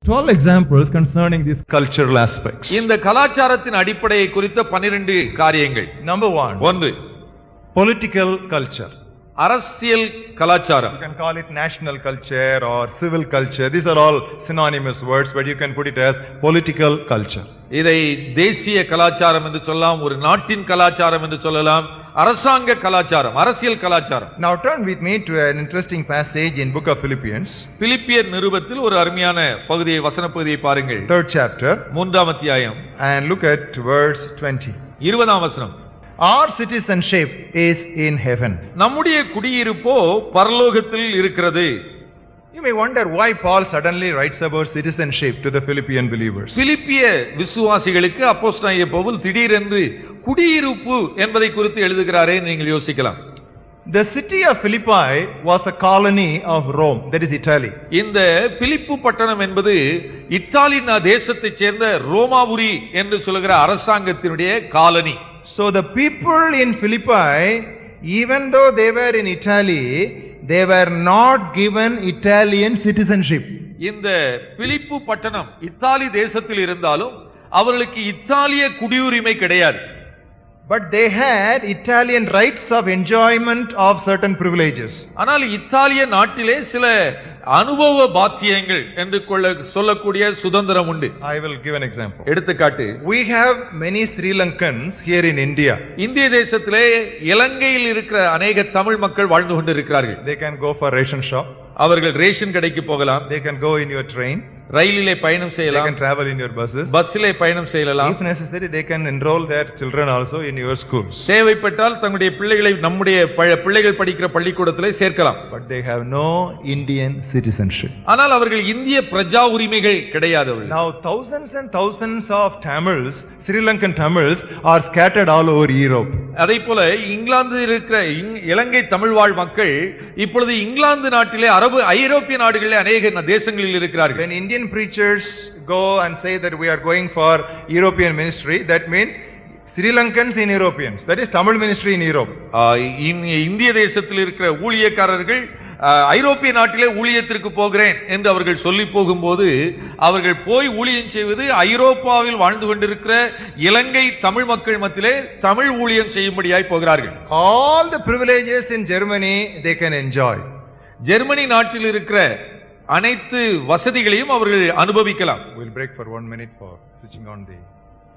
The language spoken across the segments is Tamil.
12 examples concerning these cultural aspects. இந்த கலாச்சாரத்தின் அடிப்படையை குறித்த பனிரெண்டு காரியங்கள் Number one, ஒன்று political culture. அரசியல் கலாச்சாரம் You can call it national culture or civil culture. These are all synonymous words, but you can put it as political culture. இதை தேசிய கலாச்சாரம் என்று சொல்லலாம் ஒரு நாட்டின் கலாச்சாரம் என்று சொல்லலாம் அரசாங்க கலாச்சாரம் அரசியல் கலாச்சாரம் Now turn with me to an interesting passage in book of Philippians, பிலிப்பியர் நிருபத்தில் ஒரு அருமையான பகுதியை வசன பகுதியை பாருங்கள் third chapter, மூன்றாம் அத்தியாயம் and look at verse 20. இருபதாம் வசனம் Our citizenship is in heaven. நம்முடைய குடியிருப்போ பரலோகத்தில் இருக்கிறது You may wonder why Paul suddenly writes about citizenship to the Philippian believers. பிலிப்பிய விசுவாசிகளுக்கு அப்போஸ்தலனாகிய பவுல் திடீரென்று குடியிருப்பு என்பதை குறித்து எழுதுகிறாரே நீங்கள் யோசிக்கலாம் The city of Philippi was a colony of Rome, that is Italy. இந்த பிலிப்பு பட்டணம் என்பது இத்தாலி நா- தேசத்தைச் சேர்ந்த ரோமாபுரி என்று சொல்லுகிற அரசாங்கத்தினுடைய colony So the people in Philippi, even though they were in Italy, they were not given Italian citizenship. இந்த பிலிப்பு பட்டணம் இத்தாலி தேசத்தில் இருந்தாலும் அவர்களுக்கு இத்தாலிய குடியுரிமை கிடையாது But they had Italian rights of enjoyment of certain privileges. ஆனால் இத்தாலிய நாட்டிலே சில அனுபவ பாத்தியங்கள் என்று கொள்ள சொல்லக்கூடிய சுதந்திரம் உண்டு I will give an example. எடுத்துக்காட்டு We have many Sri Lankans here in India. இந்திய தேசத்திலே இலங்கையில் இருக்கிற அநேக தமிழ் மக்கள் வாழ்ந்து கொண்டிருக்கிறார்கள் They can go for ration shop. அவர்கள் ரேஷன் கடைக்கு போகலாம் They can go in your train. ரயிலிலே பயணம் They செய்யலாம் can travel in your buses. பஸ்ஸிலே பயணம் செய்யலாம் If necessary, they can enroll their children also in your schools. தேவைப்பட்டால் தங்களுடைய பிள்ளைகளை நம்முடைய ப- பிள்ளைகள் படிக்கிற பள்ளிக்கூடத்திலே சேர்க்கலாம் But they have no Indian citizenship. ஆனால் அவர்கள் இந்திய பிரஜா உரிமைகள் கிடையாது அவர்கள். Now, thousands and thousands of Tamils, Sri Lankan Tamils, are scattered all over Europe. அதே போல இங்கிலாந்தில் இருக்கிற இங்- இலங்கை தமிழ் வாழ் மக்கள் இப்பொழுது இங்கிலாந்து நாட்டிலே அரபு ஐரோப்பிய நாடுகளிலே அநேக ந- தேசங்களில் இருக்கிறார்கள் When Indian preachers go and say that we are going for European ministry, that means Sri Lankans in Europeans. That is Tamil ministry in Europe. ஆஹ் இந்- இந்திய தேசத்தில் இருக்கிற ஊழியக்காரர்கள் ஆஹ், ஐரோப்பிய நாட்டிலே ஊழியத்திற்கு போகிறேன் என்று அவர்கள் சொல்லி போகும்போது அவர்கள் போய் ஊழியம் செய்வது ஐரோப்பாவில் வாழ்ந்து கொண்டிருக்கிற இலங்கை தமிழ் மக்கள் மத்தியிலே தமிழ் ஊழியம் செய்யும்படியாய் போகிறார்கள் All the privileges in Germany they can enjoy. Germany நாட்டில் இருக்கிற அனைத்து வசதிகளையும் அவர்கள் அனுபவிக்கலாம் We'll break for one minute for switching on the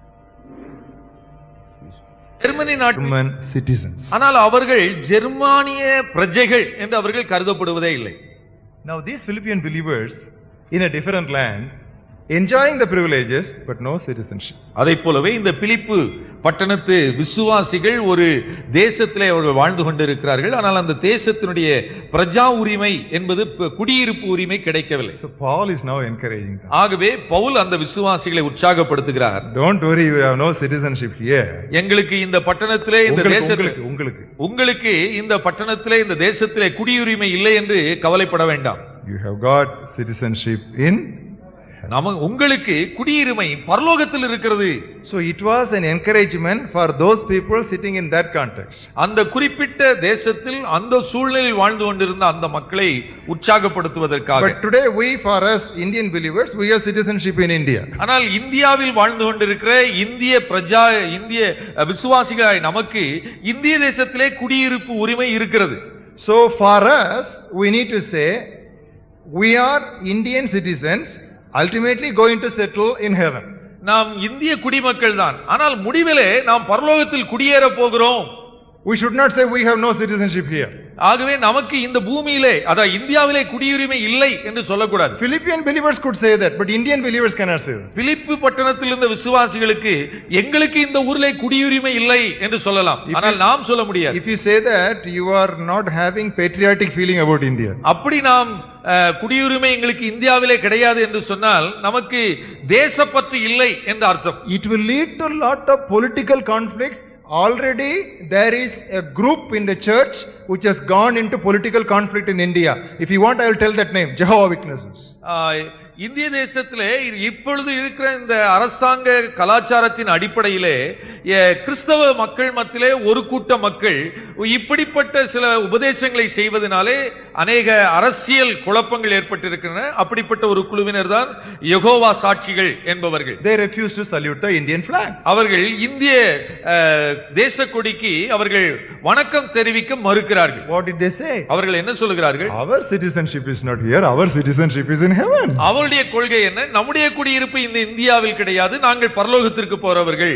Germany நாட்டு German citizens. ஆனால் அவர்கள் ஜெர்மானிய பிரஜைகள் என்று அவர்கள் கருதப்படுவதே இல்லை Now, these Philippine believers in a different land, enjoying the privileges, but no citizenship. அதைப் போலவே இந்த பிலிப்பு பட்டணத்து விசுவாசிகள் ஒரு தேசத்திலே அவர்கள் வாழ்ந்து கொண்டிருக்கிறார்கள் ஆனால் அந்த தேசத்தினுடைய பிரஜா உரிமை என்பது ப- குடியிருப்பு உரிமை கிடைக்கவில்லை So, Paul is now encouraging them. ஆகவே பவுல் அந்த விசுவாசிகளை உற்சாகப்படுத்துகிறார் Don't worry, you have no citizenship here. எங்களுக்கு இந்த பட்டணத்திலே இந்த உங்களுக்கு, தேசத்தில் உங்களுக்கு, உங்களுக்கு. உங்களுக்கு இந்த பட்டணத்திலே இந்த தேசத்திலே குடியுரிமை இல்லை என்று கவலைப்பட வேண்டாம் You have got citizenship in. நம உங்களுக்கு குடியுரிமை பரலோகத்தில் இருக்கிறது So, it was an encouragement for those people sitting in that context. அந்த குறிப்பிட்ட தேசத்தில் அந்த சூழ்நிலையில் வாழ்ந்து கொண்டிருந்த அந்த மக்களை உற்சாகப்படுத்துவதற்காக But today, we, for us, Indian believers, we have citizenship in India. ஆனால் இந்தியாவில் வாழ்ந்து கொண்டிருக்கிற இந்திய பிரஜா இந்திய அஹ், விசுவாசிகளாய் நமக்கு இந்திய தேசத்திலே குடியிருப்பு உரிமை இருக்கிறது So, for us, we need to say, we are Indian citizens, ultimately going to settle in heaven. நாம் இந்திய குடிமக்கள் தான் ஆனால் முடிவிலே நாம் பரலோகத்தில் குடியேற போகிறோம் We should not say we have no citizenship here. ஆகவே நமக்கு இந்த பூமியிலே அதாவது இந்தியாவிலே குடியுரிமை இல்லை என்று சொல்லக்கூடாது Philippian believers could say that, but Indian believers cannot say that. பிலிப்பு பட்டணத்தில் இருந்த விசுவாசிகளுக்கு எங்களுக்கு இந்த ஊரிலே குடியுரிமை இல்லை என்று சொல்லலாம் If ஆனால் you- நாம் சொல்ல முடியாது If you say that, you are not having patriotic feeling about India. அப்படி நாம் அஹ், குடியுரிமை எங்களுக்கு இந்தியாவிலே கிடையாது என்று சொன்னால் நமக்கு தேசப்பற்று இல்லை என்று அர்த்தம் It will lead to a lot of political conflicts. Already there is a group in the church which has gone into political conflict in India. If you want, I will tell that name, Jehovah Witnesses. ஆஹ், இந்திய தேசத்திலே இப்பொழுது இருக்கிற இந்த அரசாங்க கலாச்சாரத்தின் அடிப்படையிலே எ, கிறிஸ்தவ மக்கள் மத்தியிலே ஒரு கூட்ட மக்கள் இப்படிப்பட்ட சில உபதேசங்களை செய்வதனாலே அநேக அரசியல் குழப்பங்கள் ஏற்பட்டிருக்கின்றன அப்படிப்பட்ட ஒரு குழுவினர் தான் யெகோவா சாட்சிகள் என்பவர்கள் They refuse to salute the Indian flag. அவர்கள் இந்திய அஹ், தேச கொடிக்கு அவர்கள் வணக்கம் தெரிவிக்க மறுக்கிறார்கள் What did they say? அவர்கள் என்ன சொல்லுகிறார்கள் Our citizenship is not here, our citizenship is in heaven. அவளுடைய கொள்கை என்ன நம்முடைய குடியிருப்பு இந்த இந்தியாவில் கிடையாது நாங்கள் பரலோகத்திற்கு போறவர்கள்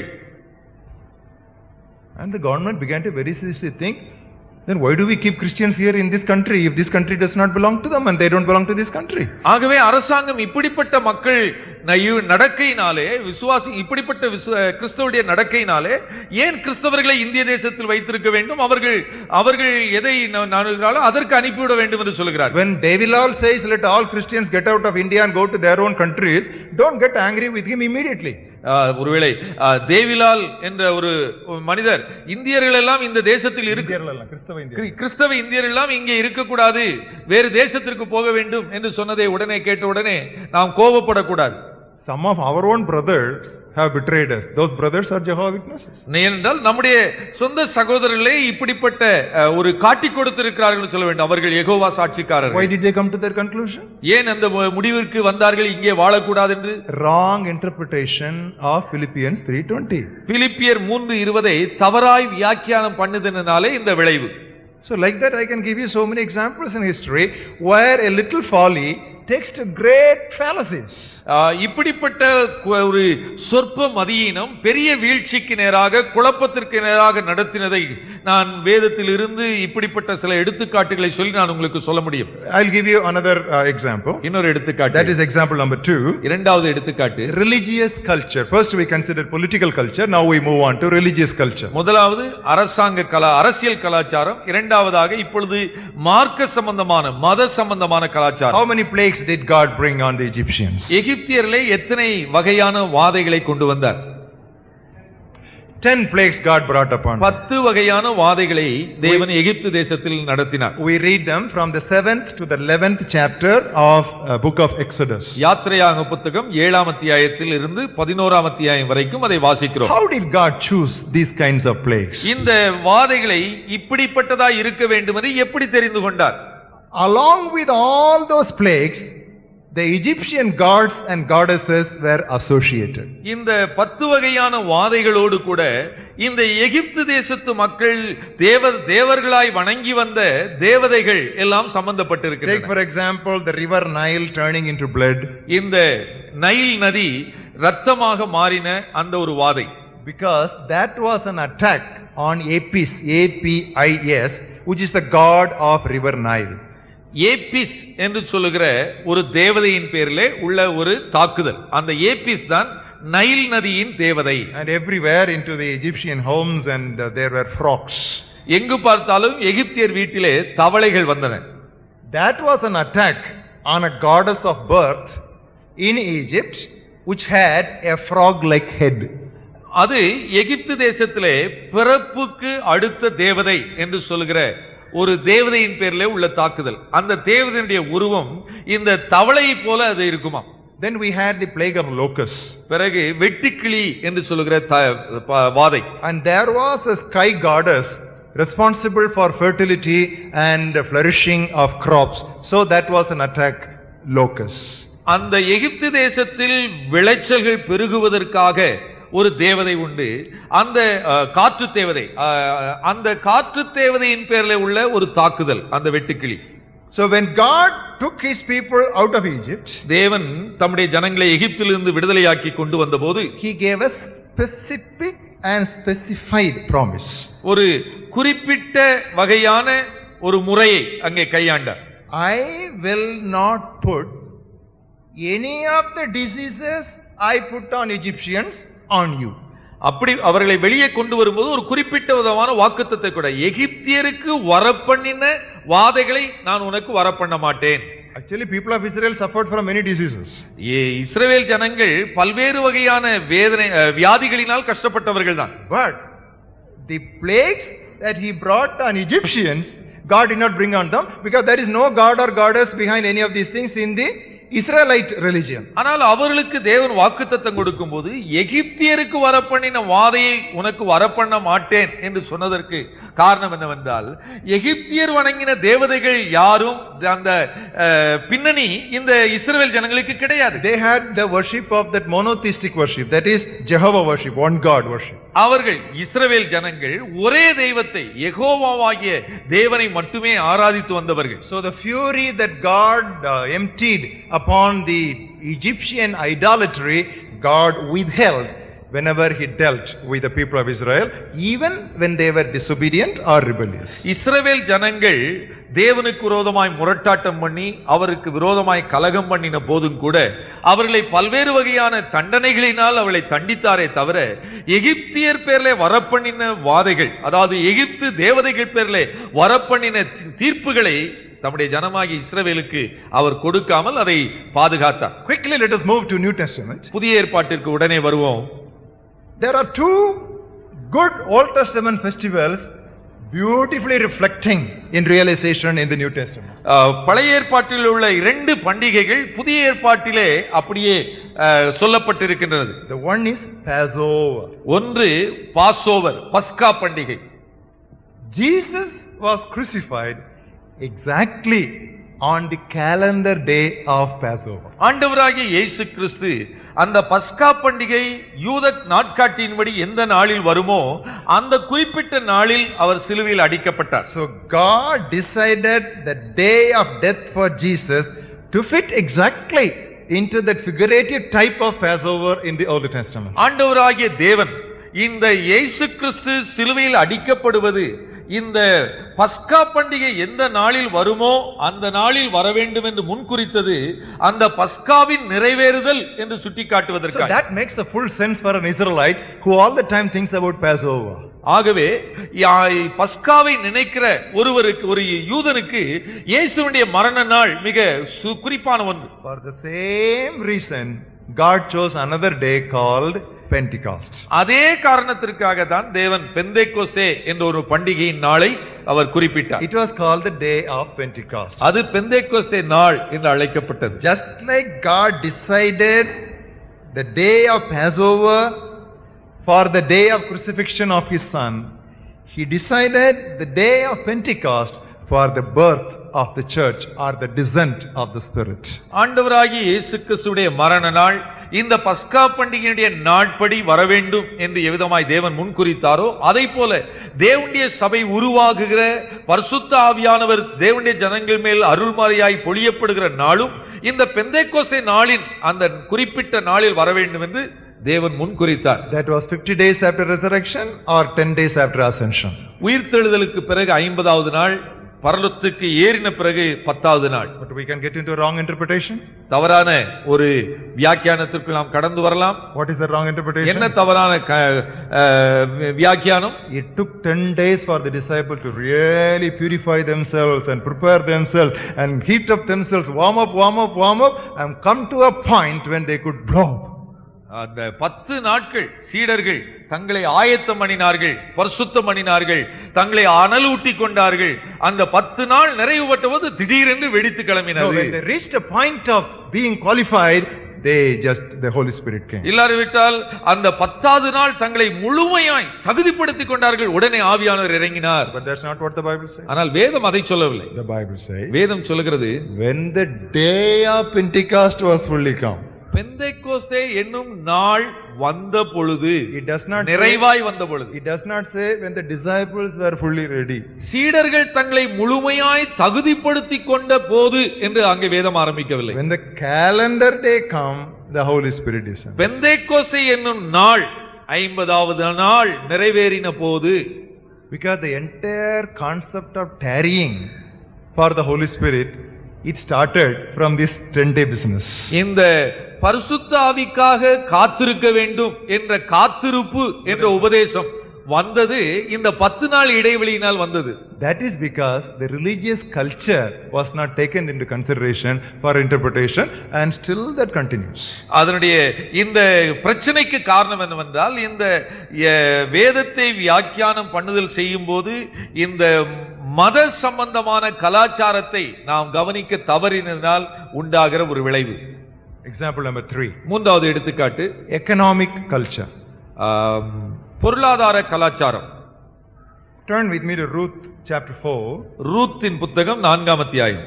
And the government began to very seriously think, then why do we keep Christians here in this country if this country does not belong to them and they don't belong to this country? ஆகவே அரசாங்கம் இப்படிப்பட்ட மக்கள் நயு- நடக்கையினாலே விசுவாசி இப்படிப்பட்ட விசு- கிறிஸ்தவருடைய நடக்கையினாலே ஏன் கிறிஸ்தவர்களை இந்திய தேசத்தில் வைத்திருக்க வேண்டும் அவர்கள் அவர்கள் எதை ந- நாடுகிறார்களோ அதற்கு அனுப்பிவிட வேண்டும் என்று சொல்கிறார் When Devilal says, let all Christians get out of India and go to their own countries, don't get angry with him immediately. ஆஹ், ஒருவேளை ஆஹ், தேவிலால் என்ற ஒரு ஒரு மனிதர் இந்தியர்கள் எல்லாம் இந்த தேசத்தில் இருக்கு கிறி- கிறிஸ்தவ இந்தியர்கள் எல்லாம் இங்கே இருக்கக்கூடாது வேறு தேசத்திற்கு போக வேண்டும் என்று சொன்னதை உடனே கேட்ட உடனே நாம் கோபப்படக்கூடாது Some of our own brothers have betrayed us. Those brothers are Jehovah Witnesses. ஏனென்றால் நம்முடைய சொந்த சகோதரர்களே இப்படிப்பட்ட அஹ், ஒரு காட்டி கொடுத்திருக்கிறார்கள் என்று சொல்ல வேண்டும் அவர்கள் எகோவா Why சாட்சிக்காரர்கள் did they come to their conclusion? ஏன் அந்த மு- முடிவிற்கு வந்தார்கள் இங்கே வாழக்கூடாது என்று Wrong interpretation of Philippians 3.20. பிலிப்பியர் மூன்று இருபதை தவறாய் வியாக்கியானம் பண்ணுதனாலே இந்த விளைவு So like that I can give you so many examples in history where a little folly takes to great fallacies. ஆஹ், இப்படிப்பட்ட கு- ஒரு சொற்ப மதியினம் பெரிய வீழ்ச்சிக்கு நேராக குழப்பத்திற்கு நேராக நடத்தினதை நான் வேதத்தில் இருந்து இப்படிப்பட்ட சில எடுத்துக்காட்டுகளை சொல்லி நான் உங்களுக்கு சொல்ல முடியும் I'll give you another uh, example. இன்னொரு That எடுத்துக்காட்டு is example number two. இரண்டாவது எடுத்துக்காட்டு Religious culture. First we considered political culture, now we move on to religious culture. முதலாவது அரசாங்க கலா அரசியல் கலாச்சாரம் இரண்டாவதாக இப்பொழுது மார்க்க சம்பந்தமான மத சம்பந்தமான கலாச்சாரம் How many plagues did God bring on the Egyptians? எகிப்தியர்களே எத்தனை வகையான வாதைகளை கொண்டு வந்தார் Ten plagues God brought upon them. பத்து வகையான வாதைகளை தேவன் எகிப்து தேசத்தில் நடத்தினார் We read them from the seventh to the eleventh chapter of uh, book of Exodus. யாத்திரையாக புத்தகம் ஏழாம் அத்தியாயத்தில் இருந்து பதினோராம் அத்தியாயம் வரைக்கும் அதை வாசிக்கிறோம் How did God choose these kinds of plagues? இந்த வாதைகளை இப்படிப்பட்டதா இருக்க வேண்டும் என்று எப்படி தெரிந்து கொண்டார் Along with all those plagues, the Egyptian gods and goddesses were associated. இந்த பத்து வகையான வாதைகளோடு கூட இந்த எகிப்து தேசத்து மக்கள் தேவ தேவர்களாய் வணங்கி வந்த தேவதைகள் எல்லாம் Take சம்பந்தப்பட்டிருக்கிறது for example the river Nile turning into blood இந்த நைல் நதி ரத்தமாக மாறின அந்த ஒரு வாதை because that was an attack on Apis, A-P-I-S, which is the god of river Nile. Apis என்று சொல்லுகிற ஒரு தேவதையின் பேரிலே உள்ள ஒரு தாக்குதல் அந்த ஏபிஸ் தான் நைல் நதியின் தேவதை And everywhere into the Egyptian homes and uh, there were frogs. எங்கு பார்த்தாலும் எகிப்தியர் வீட்டிலே தவளைகள் வந்தன That was an attack on a goddess of birth in Egypt which had a frog-like head. அது எகிப்து தேசத்திலே பிறப்புக்கு அடுத்த தேவதை என்று சொல்லுகிற ஒரு தேவதையின் பேரிலே உள்ள தாக்குதல் அந்த தேவதையினுடைய உருவம் இந்த தவளையை போல அது இருக்குமா Then we had the plague of locusts. பிறகு வெட்டுக்கிளி என்று சொல்லுகிற த- ப- வாதை And there was a sky goddess responsible for fertility and flourishing of crops. So that was an attack, locusts. அந்த எகிப்து தேசத்தில் விளைச்சல்கள் பெருகுவதற்காக ஒரு தேவதை உண்டு அந்த அஹ், காற்று தேவதை அஹ், அந்த காற்று தேவதையின் பேர்ல உள்ள ஒரு தாக்குதல் அந்த வெட்டுக்கிளி So when God took his people out of Egypt, தேவன் தம்முடைய ஜனங்களை எகிப்திலிருந்து விடுதலையாக்கி கொண்டு வந்தபோது he gave us specific and specified promise. ஒரு குறிப்பிட்ட வகையான ஒரு முறையை அங்கே கையாண்டார் I will not put any of the diseases I put on Egyptians on you. அப்படி அவர்களை வெளியே கொண்டு வரும்போது ஒரு குறிப்பிட்ட விதமான வாக்குத்தத்தை கூட எகிப்தியருக்கு வரப்பண்ணின வாதைகளை நான் உனக்கு வரப்பண்ண மாட்டேன் Actually, people of Israel suffered from many diseases. ஏ இஸ்ரவேல் ஜனங்கள் பல்வேறு வகையான வேதனை அஹ், வியாதிகளினால் கஷ்டப்பட்டவர்கள் தான் But the plagues that he brought on Egyptians, God did not bring on them because there is no god or goddess behind any of these things in the Israelite religion. ஆனால் அவர்களுக்கு தேவன் வாக்குத்தத்தம் கொடுக்கும்போது எகிப்தியருக்கு வரப்பண்ணின வாதையை உனக்கு வரப்பண்ண மாட்டேன் என்று சொன்னதற்கு காரணம் என்னவென்றால் எகிப்தியர் வணங்கின தேவதைகள் யாரும் அந்த அஹ், பின்னணி இந்த இஸ்ரவேல் ஜனங்களுக்கு கிடையாது They had the worship of that monotheistic worship, that is Jehovah worship, one God worship. அவர்கள் இஸ்ரவேல் ஜனங்கள் ஒரே தெய்வத்தை யெகோவாவாகிய தேவனை மட்டுமே ஆராதித்து வந்தவர்கள் So the fury that God uh, emptied upon the Egyptian idolatry, God withheld whenever he dealt with the people of Israel, even when they were disobedient or rebellious. இஸ்ரவேல் ஜனங்கள் தேவனுக்கு விரோதமாய் முரட்டாட்டம் பண்ணி அவருக்கு விரோதமாய் கலகம் பண்ணின போதும் கூட அவர்களை பல்வேறு வகையான தண்டனைகளினால் அவளை தண்டித்தாரே தவிர எகிப்தியர் பேர்ல வரப்பண்ணின வாதைகள் அதாவது எகிப்து தேவதைகள் பேர்ல வரப்பண்ணின தீர்ப்புகளை தம்முடைய ஜனமாகி இஸ்ரவேலுக்கு அவர் கொடுக்காமல் அதை பாதுகாத்தார் Quickly, let us move to New Testament. புதிய ஏற்பாட்டிற்கு உடனே வருவோம் There are two good Old Testament festivals beautifully reflecting in realization in the New Testament. அஹ், பழைய ஏற்பாட்டில் உள்ள இரண்டு பண்டிகைகள் புதிய ஏற்பாட்டிலே அப்படியே அஹ், சொல்லப்பட்டிருக்கின்றது The one is Passover. ஒன்று பாசோவர் பஸ்கா பண்டிகை Jesus was crucified exactly on the calendar day of Passover. ஆண்டவராகிய இயேசு கிறிஸ்து அந்த பஸ்கா பண்டிகை யூத நாட்காட்டியின்படி எந்த நாளில் வருமோ அந்த குறிப்பிட்ட நாளில் அவர் சிலுவையில் அடிக்கப்பட்டார் So God decided the day of death for Jesus to fit exactly into that figurative type of Passover in the Old Testament. ஆண்டவராகிய தேவன் இந்த இயேசு கிறிஸ்து சிலுவையில் அடிக்கப்படுவது இந்த பஸ்கா பண்டிகை எந்த நாளில் வருமோ அந்த நாளில் வர வேண்டும் என்று முன்குறித்தது அந்த பஸ்காவின் நிறைவேறுதல் என்று So சுட்டிக்காட்டுவதற்காக that makes a full sense for an Israelite who all the time thinks about Passover. ஆகவே யா- பஸ்காவை நினைக்கிற ஒருவருக்கு ஒரு யூதனுக்கு இயேசுவினுடைய மரண நாள் மிக சு- குறிப்பான ஒன்று For the same reason, God chose another day called Pentecost. அதே காரணத்திற்காக தான் தேவன் பெந்தேக்கோசே என்ற ஒரு பண்டிகையின் நாளை அவர் குறிப்பிட்டார் It was called the day of Pentecost. அது பெந்தேக்கோஸ்தே நாள் என்று அழைக்கப்பட்டது Just like God decided the day of Passover for the day of crucifixion of his son, he decided the day of Pentecost for the birth of the church or the descent of the Spirit. ஆண்டவராகிய இயேசு கிறிஸ்துடைய மரண நாள் இந்த பஸ்கா பண்டிகையுடைய நாட்படி வர வேண்டும் என்று எவ்விதமாய் தேவன் முன்குறித்தாரோ அதை போல தேவனுடைய சபை உருவாகுகிற பரிசுத்த ஆவியானவர் தேவனுடைய ஜனங்கள் மேல் அருள்மறையாய் பொழியப்படுகிற நாளும் இந்த பெந்தைக்கோசை நாளின் அந்த குறிப்பிட்ட நாளில் வர வேண்டும் என்று தேவன் முன்குறித்தார் That was 50 days after resurrection or 10 days after ascension. உயிர்த்தெழுதலுக்கு பிறகு ஐம்பதாவது நாள் பரலத்துக்கு ஏறின பிறகு பத்தாவது நாள் But we can get into wrong interpretation. தவறான ஒரு வியாக்கியானத்திற்கு நாம் கடந்து வரலாம் What is the wrong interpretation? என்ன தவறான க- அஹ், வியாக்கியானம் It took 10 days for the disciples to really purify themselves and prepare themselves and heat up themselves, warm up, warm up, warm up, and come to a point when they could blow. அந்த பத்து நாட்கள் சீடர்கள் தங்களை ஆயத்தம் பண்ணினார்கள் பரிசுத்தம் பண்ணினார்கள் தங்களை அனலூட்டி கொண்டார்கள் அந்த பத்து நாள் நிறைவு பெற்றபோது திடீரென்று வெடித்து No, கிளம்பினது when they reached a point of being qualified, they just, the Holy Spirit came. இல்லாவிட்டால் அந்த பத்தாவது நாள் தங்களை முழுமையாய் தகுதிப்படுத்திக் கொண்டார்கள் உடனே ஆவியானவர் இறங்கினார் But that's not what the Bible says. ஆனால் வேதம் அதை சொல்லவில்லை The Bible says, வேதம் சொல்லுகிறது when the day of Pentecost was fully come. பெந்தைக்கோஸ்தே என்னும் நாள் வந்த பொழுது It does not say, நிறைவாய் வந்த பொழுது it does not say when the disciples were fully ready. சீடர்கள் தங்களை முழுமையாய் தகுதிப்படுத்திக் கொண்ட போது என்று அங்கே வேதம் ஆரம்பிக்கவில்லை When the calendar day come, the Holy Spirit descended. பெந்தைக்கோசை என்னும் நாள் ஐம்பதாவது நாள் நிறைவேறின போது Because the entire concept of tarrying for the Holy Spirit, it started from this 10 day business. இந்த பரிசுத்த ஆவிக்காக காத்திருக்க வேண்டும் என்ற காத்திருப்பு என்ற உபதேசம் வந்தது இந்த பத்து நாள் இடைவெளியினால் வந்தது That is because the religious culture was not taken into consideration for interpretation and still that continues. அதனுடைய இந்த பிரச்சனைக்கு காரணம் என்னவென்றால் இந்த அஹ், வேதத்தை வியாக்கியானம் பண்ணுதல் செய்யும் போது இந்த மத சம்பந்தமான கலாச்சாரத்தை நாம் கவனிக்க தவறினதால் உண்டாகிற ஒரு விளைவு Example number three மூன்றாவது எடுத்துக்காட்டு economic culture. ஆம், பொருளாதார கலாச்சாரம் Turn with me to Ruth chapter 4. ரூத்தின் புத்தகம் நான்காம் அத்தியாயம்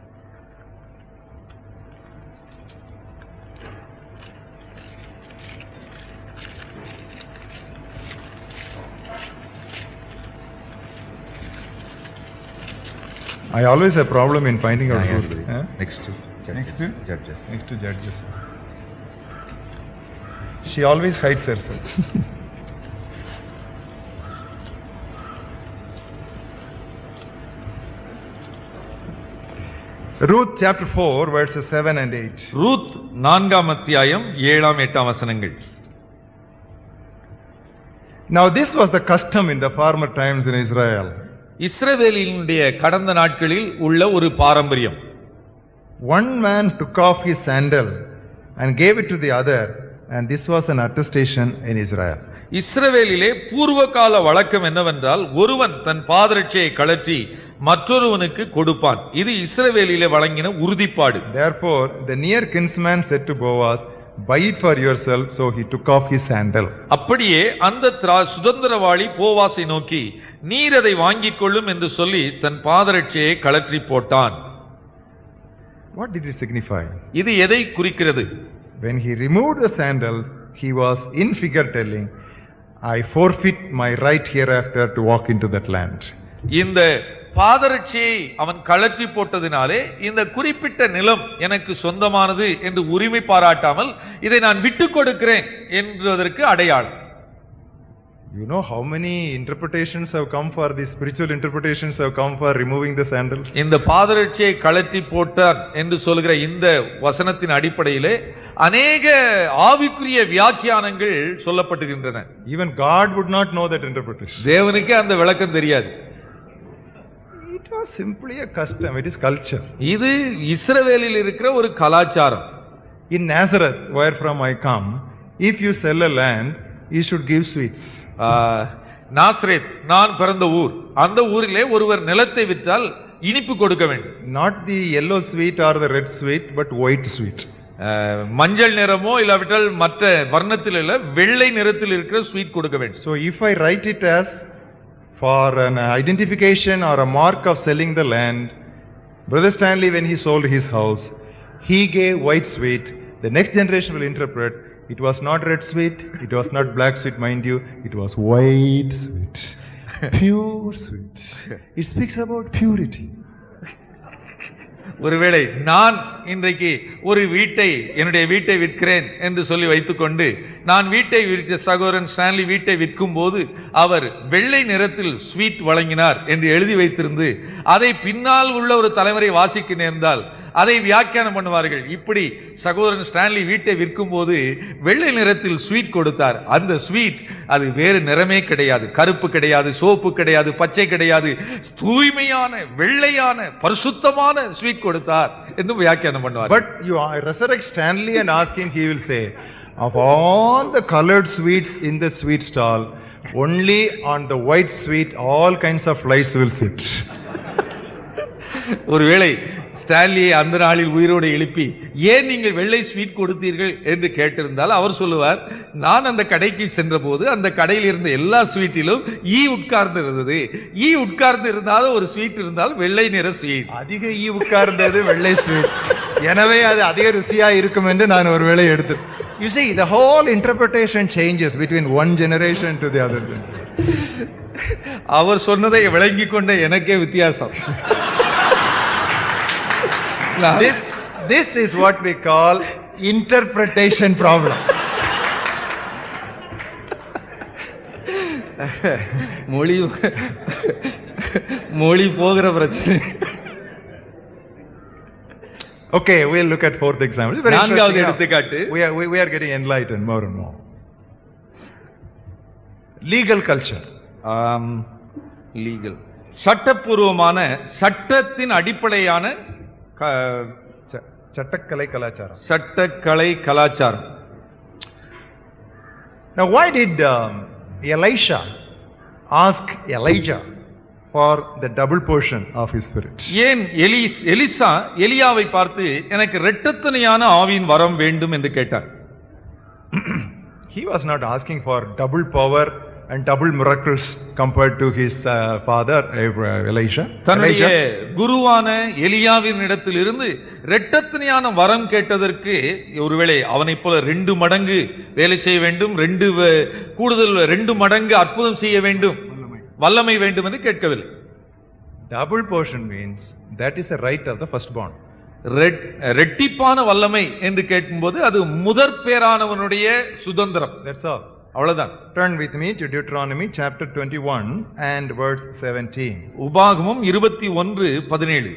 I always have problem in finding out Ruth. Huh? Next Next to? Next to judges. She always hides herself. Ruth chapter 4 verses 7 and 8. Ruth நான்காம் அத்தியாயம் ஏழாம் எட்டாம் வசனங்கள் Now this was the custom in the former times in Israel. இஸ்ரவேலினுடைய கடந்த நாட்களில் உள்ள ஒரு பாரம்பரியம் One man took off his sandal and gave it to the other and this was an attestation in Israel. இஸ்ரவேலிலே பூர்வ கால வழக்கம் என்னவென்றால் ஒருவன் தன் பாதரட்சையை கழற்றி மற்றொருவனுக்கு கொடுப்பான் இது இஸ்ரவேலிலே வழங்கின உறுதிப்பாடு Therefore the near kinsman said to Boaz, Buy it for yourself. So he took off his sandal. அப்படியே அந்த திரா- சுதந்திரவாளி போவாசை நோக்கி நீர் அதை வாங்கிக் கொள்ளும் என்று சொல்லி தன் பாதரட்சையை கழற்றி போட்டான் What did it signify? இது எதை குறிக்கிறது When he removed the sandals, he was in figure telling, I forfeit my right hereafter to walk into that land. இந்த பாதரட்சியை அவன் கழற்றி போட்டதினாலே இந்த குறிப்பிட்ட நிலம் எனக்கு சொந்தமானது என்று உரிமை பாராட்டாமல் இதை நான் விட்டுக் கொடுக்கிறேன் என்பதற்கு அடையாளம் You know how many interpretations have come for these spiritual interpretations have come for removing the sandals? இந்த பாதரட்சியை கழற்றி போட்டான் என்று சொல்கிற இந்த வசனத்தின் அடிப்படையிலே அநேக ஆவிக்குரிய வியாக்கியானங்கள் சொல்லப்பட்டுகின்றன Even God would not know that interpretation. தேவனுக்கே அந்த விளக்கம் தெரியாது It was simply a custom, it is culture. இது இஸ்ரவேலில் இருக்கிற ஒரு கலாச்சாரம் In Nazareth, where from I come, if you sell a land, you should give sweets. ஆஹ், நாசரேத் நான் பிறந்த ஊர் அந்த ஊரிலே ஒருவர் நிலத்தை விற்றால் இனிப்பு கொடுக்க வேண்டும் Not the yellow sweet or the red sweet, but white sweet. ஆஹ், மஞ்சள் நிறமோ இல்லாவிட்டால் மற்ற வர்ணத்தில் இல்ல வெள்ளை நிறத்தில் இருக்கிற ஸ்வீட் கொடுக்க வேண்டும் So if I write it as for an identification or a mark of selling the land, Brother Stanley, when he sold his house, he gave white sweet. The next generation will interpret it was not red sweet, it was not black sweet, mind you, it was white sweet. Pure sweet. It speaks about purity. ஒருவேளை நான் இன்றைக்கு ஒரு வீட்டை என்னுடைய வீட்டை விற்கிறேன் என்று சொல்லி வைத்துக்கொண்டு நான் வீட்டை விற்ற சகோதரன் ஸ்டான்லி வீட்டை விற்கும் போது அவர் வெள்ளை நிறத்தில் ஸ்வீட் வழங்கினார் என்று எழுதி வைத்திருந்து அதை பின்னால் உள்ள ஒரு தலைமுறை வாசிக்க நேர்ந்தால் அதை வியாக்கியானம் பண்ணுவார்கள் இப்படி சகோதரன் ஸ்டான்லி வீட்டை விற்கும் போது வெள்ளை நிறத்தில் ஸ்வீட் கொடுத்தார் அந்த ஸ்வீட் அது வேறு நிறமே கிடையாது கருப்பு கிடையாது சோப்பு கிடையாது பச்சை கிடையாது தூய்மையான வெள்ளையான பரிசுத்தமான ஸ்வீட் கொடுத்தார் என்று வியாக்கியானம் பண்ணுவார் But you resurrect Stanley and ask him, he will say, of all the colored sweets in the sweet stall, only on the white sweet all kinds of flies will sit. ஒருவேளை ஸ்டான்லியை அந்த நாளில் உயிரோடு எழுப்பி ஏன் நீங்கள் வெள்ளை ஸ்வீட் கொடுத்தீர்கள் என்று கேட்டிருந்தால் அவர் சொல்லுவார் நான் அந்த கடைக்கு சென்றபோது அந்த கடையில் இருந்த எல்லா ஸ்வீட்டிலும் ஈ உட்கார்ந்து இருந்தது ஈ உட்கார்ந்து இருந்தாலும் ஒரு ஸ்வீட் இருந்தால் வெள்ளை நிற ஸ்வீட் அதிக ஈ உட்கார்ந்தது வெள்ளை ஸ்வீட் எனவே அது அதிக ருசியா இருக்கும் என்று நான் ஒருவேளை எடுத்து You see, the whole interpretation changes between one generation to the other. அவர் சொன்னதை விளங்கிக் கொண்ட எனக்கே வித்தியாசம் This, this is what we call interpretation problem. மொழி மொழி போகிற பிரச்சனை Okay, we'll look at fourth example. It's very நான்காவது interesting now. எடுத்துக்காட்டு We are, we, we are getting enlightened more and more. Legal culture. Legal சட்டப்பூர்வமான சட்டத்தின் அடிப்படையான க- ச- சட்டக்கலை கலாச்சாரம். சட்டக்கலை கலாச்சாரம் Now, why did um, Elisha ask Elijah for the double portion of his spirit. ஏன் எலி எலிசா எலியாவை பார்த்து எனக்கு இரட்டத்தனையான ஆவியின் வரம் வேண்டும் என்று கேட்டார் He was not asking for double power and double miracles compared to his uh, father Abra- Elisha. தன்னுடைய Elijah. குருவான எலியாவின் இடத்தில் இருந்து இரட்டத்தனையான வரம் கேட்டதற்கு ஒருவேளை அவனைப் போல ரெண்டு மடங்கு வேலை செய்ய வேண்டும் ரெண்டு வ- கூடுதல் ரெண்டு மடங்கு அற்புதம் செய்ய வேண்டும் வல்லமை வேண்டும் என்று கேட்கவில்லை Double portion means that is a right of the firstborn. ரெட்- ரெட்டிப்பான வல்லமை என்று கேட்கும்போது அது முதற் பேரானவனுடைய சுதந்திரம் That's all. அவ்வளவுதான் Turn with me to Deuteronomy chapter 21 and verse 17. உபாகமம் இருபத்தி ஒன்று பதினேழு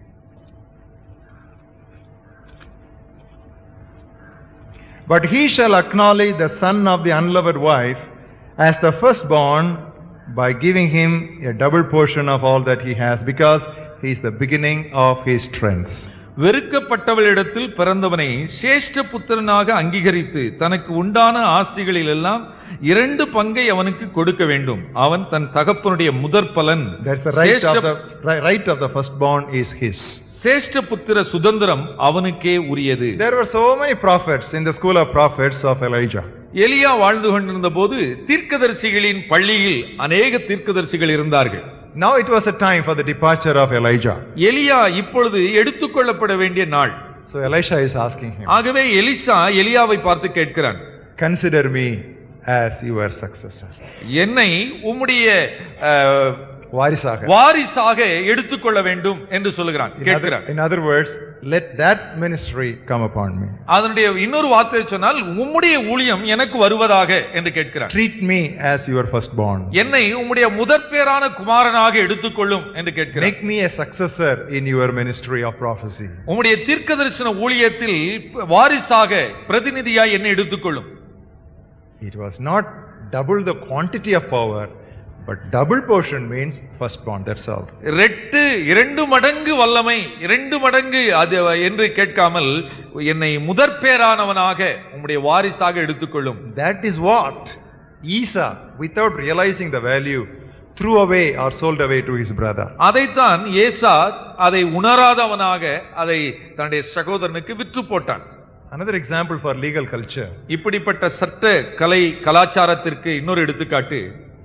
But he shall acknowledge the son of the unloved wife as the firstborn by giving him a double portion of all that he has, because he is the beginning of his strength. வெறுக்கப்பட்டவளிடத்தில் பிறந்தவனை சேஷ்ட புத்திரனாக அங்கீகரித்து தனக்கு உண்டான ஆஸ்திகளில் எல்லாம் இரண்டு பங்கை அவனுக்கு கொடுக்க வேண்டும் அவன் தன் தகப்பனுடைய முதற் பலன் That's the right of சேஷ்ட- the ri- right of the firstborn is his. சேஷ்ட புத்திர சுதந்திரம் அவனுக்கே உரியது There were so many prophets in the school of prophets of Elijah. எலியா வாழ்ந்து கொண்டிருந்த போது தீர்க்கதரிசிகளின் பள்ளியில் அநேக தீர்க்கதரிசிகள் இருந்தார்கள் Now it was a time for the departure of Elijah. எலியா இப்பொழுது எடுத்துக்கொள்ளப்பட வேண்டிய நாள் So Elisha is asking him, ஆகவே எலிசா எலியாவை பார்த்து கேட்கிறான் Consider me as your successor. என்னை உம்முடைய அஹ், வாரிசாக. வாரிசாக எடுத்துக்கொள்ள வேண்டும் என்று சொல்லுகிறான் In other, கேட்கிறான் in other words, let that ministry come upon me. அதனுடைய இன்னொரு வார்த்தை சொன்னால் உம்முடைய ஊழியம் எனக்கு வருவதாக என்று கேட்கிறான் Treat me as your firstborn. என்னை உம்முடைய முதற்பேரான குமாரனாக எடுத்துக்கொள்ளும் என்று கேட்கிறான் Make me a successor in your ministry of prophecy. உம்முடைய தீர்க்கதரிசன ஊழியத்தில் வாரிசாக பிரதிநிதியாய் என்னை எடுத்துக்கொள்ளும் It was not double the quantity of power, but double portion means firstborn. That's all. ரெட்டு இரண்டு மடங்கு வல்லமை இரண்டு மடங்கு அது என்று கேட்காமல் என்னை முதற்பேரானவனாக உம்முடைய வாரிசாக எடுத்துக்கொள்ளும் That is what Esau, without realizing the value, threw away or sold away to his brother. அதைத்தான் ஏசா அதை உணராதவனாக அதை தன்னுடைய சகோதரனுக்கு விற்று போட்டான் Another example for legal culture. இப்படிப்பட்ட சட்ட கலை கலாச்சாரத்திற்கு இன்னொரு எடுத்துக்காட்டு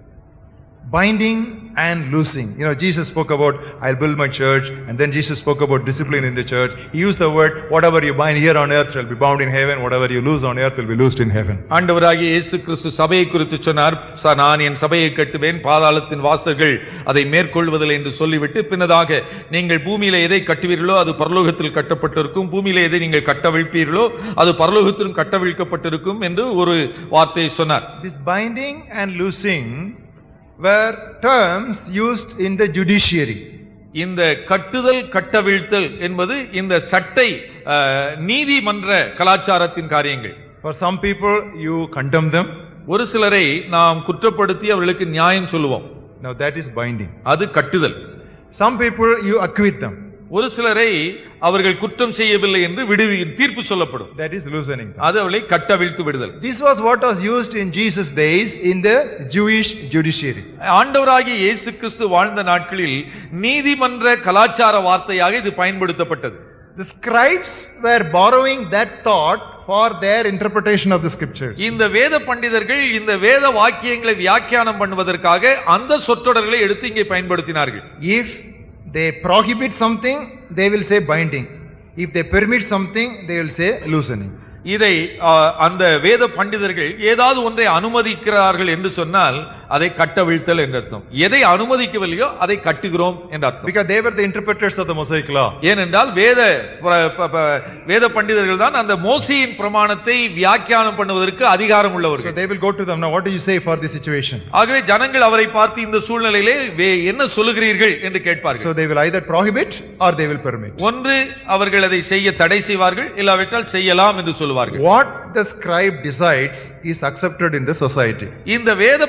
Binding and loosing. You know, Jesus spoke about, I'll build my church, and then Jesus spoke about discipline in the church. He used the word, whatever you bind here on earth shall be bound in heaven, whatever you loose on earth will be loosed in heaven. ஆண்டவராகிய இயேசு கிறிஸ்து சபையை குறித்து சொன்னார் "ச- நான் என் சபையை கட்டுவேன் பாதாளத்தின் வாசல்கள் அதை மேற்கொள்வதில்லை என்று சொல்லிவிட்டு பின்னதாக நீங்கள் பூமியில எதை கட்டுவீர்களோ அது பரலோகத்தில் கட்டப்பட்டிருக்கும் பூமியில எதை நீங்கள் கட்டவிழ்ப்பீர்களோ அது பரலோகத்திலும் கட்டவிழ்க்கப்பட்டிருக்கும் என்று ஒரு வார்த்தையை சொன்னார் This binding and loosing were terms used in the judiciary. இந்த கட்டுதல் கட்டவிழ்த்தல் என்பது இந்த சட்டை அஹ், நீதிமன்ற கலாச்சாரத்தின் காரியங்கள் For some people, you condemn them. ஒரு சிலரை நாம் குற்றப்படுத்தி அவர்களுக்கு நியாயம் சொல்லுவோம் Now that is binding. அது கட்டுதல் Some people, you acquit them. ஒரு சிலரை அவர்கள் குற்றம் செய்யவில்லை என்று விடுவி தீர்ப்பு சொல்லப்படும் That is loosening them. அது அவளை கட்டவிழ்த்து விடுதல் This was what was used in Jesus' days in the Jewish judiciary. ஆண்டவராகிய இயேசு கிறிஸ்து வாழ்ந்த நாட்களில் நீதிமன்ற கலாச்சார வார்த்தையாக இது பயன்படுத்தப்பட்டது The scribes were borrowing that thought for their interpretation of the scriptures. இந்த வேத பண்டிதர்கள் இந்த வேத வாக்கியங்களை வியாக்கியானம் பண்ணுவதற்காக அந்த சொற்றொடர்களை எடுத்து இங்கே பயன்படுத்தினார்கள் If they prohibit something, they will say binding. If they permit something, they will say loosening. இதை ஆ, அந்த வேத பண்டிதர்கள் ஏதாவது ஒன்றை அனுமதிக்கிறார்கள் என்று சொன்னால் அதை கட்டவிழ்த்தல் என்று அர்த்தம் எதை அனுமதிக்கவில்லையோ அதை கட்டுகிறோம் என்று அர்த்தம் Because they were the interpreters of the Mosaic law. ஏனென்றால் வேத ப- ப- ப- வேத பண்டிதர்கள் தான் அந்த மோசையின் பிரமாணத்தை வியாக்கியானம் பண்ணுவதற்கு அதிகாரம் So உள்ளவர்கள் they will go to them. Now, what do you say for this situation? ஆகவே ஜனங்கள் அவரை பார்த்து இந்த சூழ்நிலையிலே வே- என்ன சொல்லுகிறீர்கள் என்று கேட்பார்கள் So they will either prohibit or they will permit. ஒன்று அவர்கள் அதை செய்ய தடை செய்வார்கள் இல்லாவிட்டால் செய்யலாம் என்று சொல்லுவார்கள் What the scribe decides is accepted in the society. இந்த வேத பிரமாண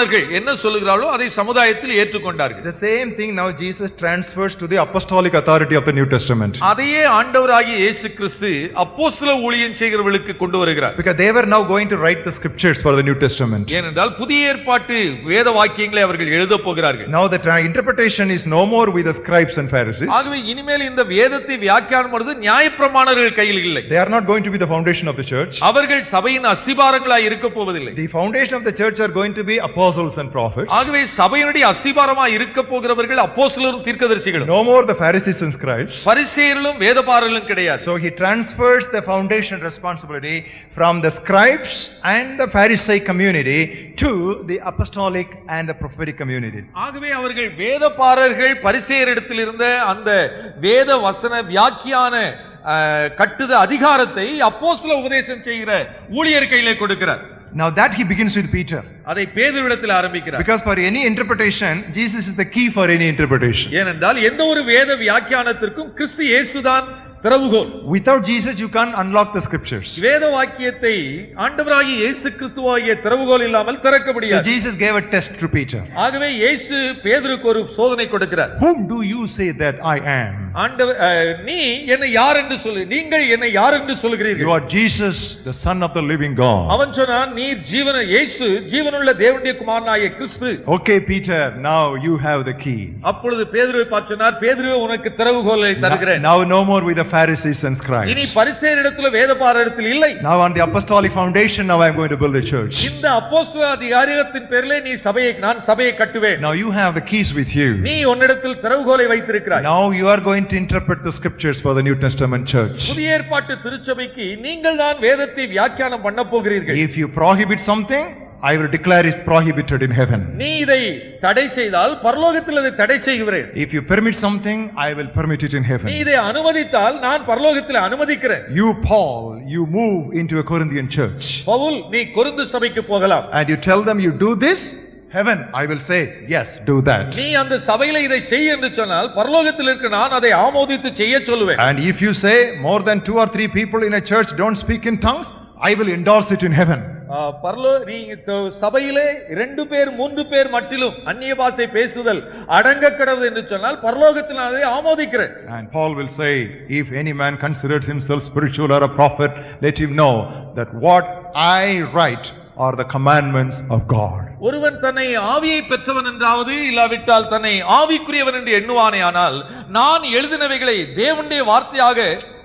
எஜமானர்கள் என்ன சொல்லுகிறார்களோ அதை சமுதாயத்தில் ஏற்றுக்கொண்டார்கள் The same thing now Jesus transfers to the apostolic authority of the New Testament. அதையே ஆண்டவராகிய இயேசு கிறிஸ்து அப்போஸ்தல ஊழியம் செய்கிறவர்களுக்கு கொண்டு வருகிறார் Because they were now going to write the scriptures for the New Testament. ஏனென்றால் புதிய ஏற்பாட்டு வேத வாக்கியங்களை அவர்கள் எழுதப் போகிறார்கள் Now the tra- interpretation is no more with the scribes and Pharisees. ஆகவே இனிமேல் இந்த வேதத்தை வியாக்கியானம் பண்ணுவது நியாயப்பிரமாணர்கள் கையில் இல்லை They are not going to be the foundation of the church. அவர்கள் சபையின் அஸ்திபாரங்களாய் இருக்க போவதில்லை The foundation of the church are going to be apostles and prophets. ஆகவே சபையினுடைய அஸ்திபாரமாய் இருக்க போகிறவர்கள் அப்போஸ்தலரும் தீர்க்கதரிசிகளும் No more the Pharisees and scribes. பரிசேயர்களும் வேதபாரர்களும் கிடையாது So he transfers the foundation responsibility from the scribes and the Pharisee community to the apostolic and the prophetic community. ஆகவே அவர்கள் வேதபாரர்கள் பரிசேயரிடத்தில் இருந்த அந்த வேத வசன வியாக்கியான அஹ், கட்டுத அதிகாரத்தை அப்போஸ்தல உபதேசம் செய்கிற ஊழியர் கையிலே கொடுக்கிறார் Now that he begins with Peter. அதை பேதுருவிடத்தில் ஆரம்பிக்கிறார் Because for any interpretation, Jesus is the key for any interpretation. ஏனென்றால் எந்த ஒரு வேத வியாக்கியானத்திற்கும் கிறிஸ்து இயேசுதான் திறவுகோல் Without Jesus, you can't unlock the scriptures. வேத வாக்கியத்தை ஆண்டவராகிய இயேசு கிறிஸ்துவாகிய திறவுகோல் இல்லாமல் திறக்க So முடியாது Jesus gave a test to Peter. ஆகவே இயேசு பேதுருக்கு ஒரு சோதனை கொடுக்கிறார் Whom do you say that I am? ஆண்டவர் அஹ், நீ என்னை யார் என்று சொல்லு நீங்கள் என்னை யார் என்று You சொல்கிறீர்கள் are Jesus, the Son of the living God. அவன் சொன்னான் நீர் ஜீவன இயேசு ஜீவனுள்ள தேவனுடைய குமாரனாகிய கிறிஸ்து Okay, Peter, now you have the key. அப்பொழுது பேதுருவை பார்த்து சொன்னார் பேதுருவே உனக்கு திறவுகோலை தருகிறேன் Now no more with the Pharisees and இனி scribes. பரிசேரிடத்துல வேதபாரரிடத்தில் இல்லை Now on the apostolic foundation, now I'm going to build a church. இந்த அப்போஸ்தல அதிகாரியத்தின் பேரிலே நீ சபையை நான் சபையை கட்டுவேன் Now you have the keys with you. நீ உன்னிடத்தில் திறவுகோலை வைத்திருக்கிறாய் Now you are going to interpret the scriptures for the New Testament church. புதிய ஏற்பாட்டு திருச்சபைக்கு நீங்கள் தான் வேதத்தை வியாக்கியானம் பண்ண போகிறீர்கள் If you prohibit something, I will declare it prohibited in heaven. நீ இதை தடை செய்தால் பரலோகத்தில் அதை தடை செய்கிறேன் If you permit something, I will permit it in நீ heaven. இதை அனுமதித்தால் நான் பரலோகத்தில் அனுமதிக்கிறேன் You, Paul, you move into a Corinthian church Pavul நீ கொருந்து சபைக்கு போகலாம் and you tell them you do this, heaven, I will say, yes, do that. நீ அந்த சபையில இதை செய் என்று சொன்னால் பரலோகத்தில் இருக்க நான் அதை ஆமோதித்து செய்ய சொல்லுவேன் And if you say more than two or three people in a church don't speak in tongues, I will endorse it in heaven. ஆ, பரலோ நீ த- சபையிலே இரண்டு பேர் மூன்று பேர் மட்டிலும் அந்நிய பாஷை பேசுதல் அடங்க கிடவது என்று சொன்னால் பரலோகத்தில் நான் அதை ஆமோதிக்கிறேன் And Paul will say, if any man considers himself spiritual or a prophet, let him know that what I write are the commandments of God. ஒருவன் தன்னை ஆவியை பெற்றவன் என்றாவது இல்லாவிட்டால் தன்னை ஆவிக்குரியவன் என்று எண்ணுவானே ஆனால் நான் எழுதினவைகளை தேவனுடைய வார்த்தையாக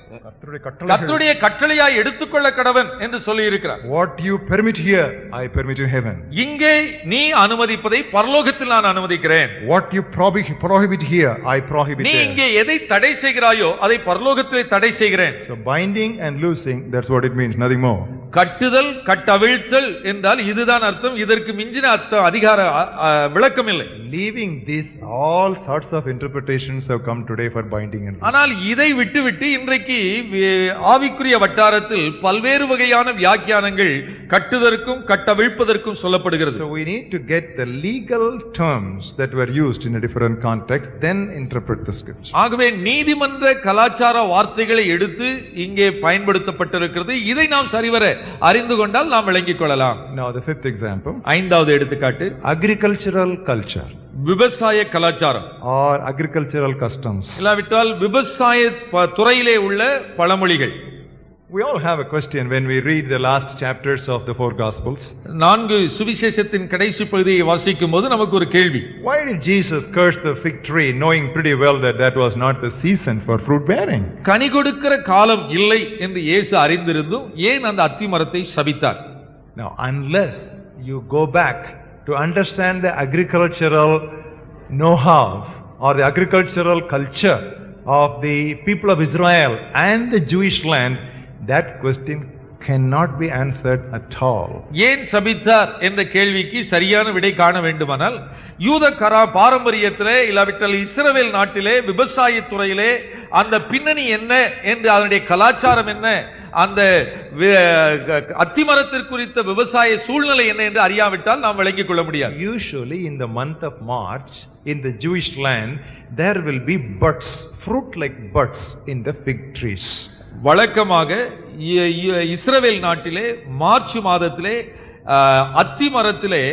கர்த்தருடைய கட்டளையாய் எடுத்துக்கொள்ள கடவன் என்று சொல்லி இருக்கிறார் What you permit here, I permit in heaven. இங்கே நீ அனுமதிப்பதை பரலோகத்தில் நான் அனுமதிக்கிறேன் What you prohi- prohibit here, I prohibit நீ there. இங்கே எதை தடை செய்கிறாயோ அதை பரலோகத்திலே தடை செய்கிறேன் So binding and loosing, that's what it means, nothing more. கட்டுதல் கட்டவிழ்த்தல் என்றால் இதுதான் அர்த்தம் இதற்கு மிஞ்சின அர்த்தம் அதிகார அ, அ, விளக்கம் இல்லை Leaving this, all sorts of interpretations have come today for binding and loosing. ஆனால் இதை விட்டுவிட்டு இன்றைக்கு வே- ஆவிக்குரிய வட்டாரத்தில் பல்வேறு வகையான வியாக்கியானங்கள் கட்டுதற்கும் கட்டவிழ்ப்பதற்கும் சொல்லப்படுகிறது So we need to get the legal terms that were used in a different context, then interpret the scripture. ஆகவே நீதிமன்ற கலாச்சார வார்த்தைகளை எடுத்து இங்கே பயன்படுத்தப்பட்டிருக்கிறது இதை நாம் சரிவர அறிந்து கொண்டால் நாம் விளங்கிக் கொள்ளலாம் Now the fifth example, ஐந்தாவது எடுத்துக்காட்டு agricultural culture விவசாய கலாச்சாரம் or agricultural customs. இல்லாவிட்டால் விவசாய ப- துறையிலே உள்ள பழமொழிகள் We all have a question when we read the last chapters of the four gospels. நான்கு சுவிசேஷத்தின் கடைசி பகுதியை வாசிக்கும் போது நமக்கு ஒரு கேள்வி Why did Jesus curse the fig tree knowing pretty well that that was not the season for fruit bearing? கனி கொடுக்கிற காலம் இல்லை என்று இயேசு அறிந்திருந்தும் ஏன் அந்த அத்தி மரத்தை சபித்தார் Now, unless you go back to understand the agricultural know-how or the agricultural culture of the people of Israel and the Jewish land, that question cannot be answered at all. ஏன் சபித்தார் என்ற கேள்விக்கு சரியான விடை காண வேண்டுமானால் யூத கரா பாரம்பரியத்திலே இல்லாவிட்டால் இஸ்ரவேல் நாட்டிலே விவசாயத் துறையிலே அந்த பின்னணி என்ன என்று அதனுடைய கலாச்சாரம் என்ன அந்த வி- அத்திமரத்திற்கு குறித்த விவசாய சூழ்நிலை என்ன என்று அறியாவிட்டால் நாம் விளங்கிக் கொள்ள முடியாது Usually in the month of March, in the Jewish land, there will be buds, fruit like buds in the fig trees. வழக்கமாக இ- இ- இஸ்ரவேல் நாட்டிலே மார்ச் மாதத்திலே அஹ், அத்தி மரத்திலே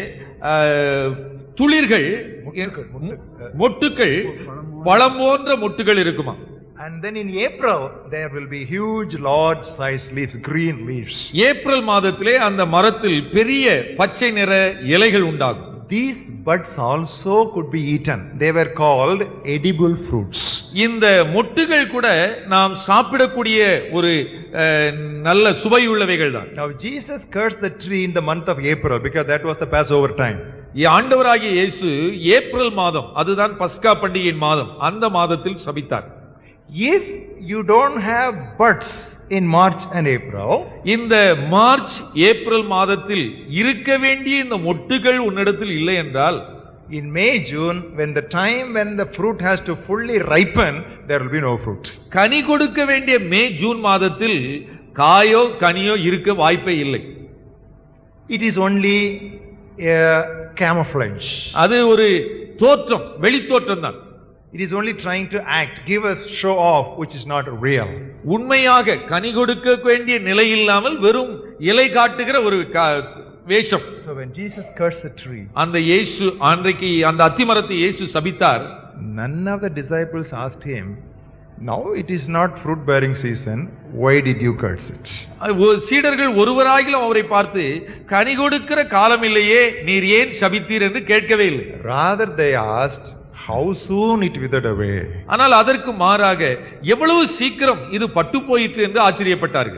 அஹ், துளிர்கள் மொட்டுக்கள் பழம் போன்ற மொட்டுகள் இருக்குமா And then in April, there will be huge, large sized leaves, green leaves. April மாதத்திலே அந்த மரத்தில் பெரிய பச்சை நிற இலைகள் உண்டாகும் These buds also could be eaten. They were called edible fruits. இந்த மொட்டுகள் கூட நாம் சாப்பிடக்கூடிய ஒரு அஹ், நல்ல சுவையுள்ளவைகள் தான் Now, Jesus cursed the tree in the month of April because that was the Passover time. ஆண்டவராகிய இயேசு ஏப்ரல் மாதம் அதுதான் பஸ்கா பண்டிகையின் மாதம் அந்த மாதத்தில் சபித்தார் If you don't have buds in March and April, இந்த மார்ச் ஏப்ரல் மாதத்தில் இருக்க வேண்டிய இந்த மொட்டுகள் உன்னிடத்தில் இல்லை என்றால் in May, June, when the time when the fruit has to fully ripen, there will be no fruit. கனி கொடுக்க வேண்டிய மே ஜூன் மாதத்தில் காயோ கனியோ இருக்க வாய்ப்பே இல்லை It is only a camouflage. அது ஒரு தோற்றம் வெளித்தோற்றம் தான் It is only trying to act, give a show off, which is not real. உண்மையாக கனி கொடுக்க வேண்டிய நிலை இல்லாமல் வெறும் இலை காட்டுகிற ஒரு கா- வேஷம் So when Jesus cursed the tree, அந்த இயேசு அன்றைக்கு அந்த அத்திமரத்தை இயேசு சபித்தார் none of the disciples asked him, Now it is not fruit bearing season, why did you curse it? அது ஒரு சீடர்கள் ஒருவராகிலும் அவரை பார்த்து கனி கொடுக்கிற காலம் இல்லையே நீர் ஏன் சபித்தீர் என்று கேட்கவே இல்லை Rather, they asked, How soon it withered away. ஆனால் அதற்கு மாறாக எவ்வளவு சீக்கிரம் இது பட்டு போயிற்று என்று ஆச்சரியப்பட்டார்கள்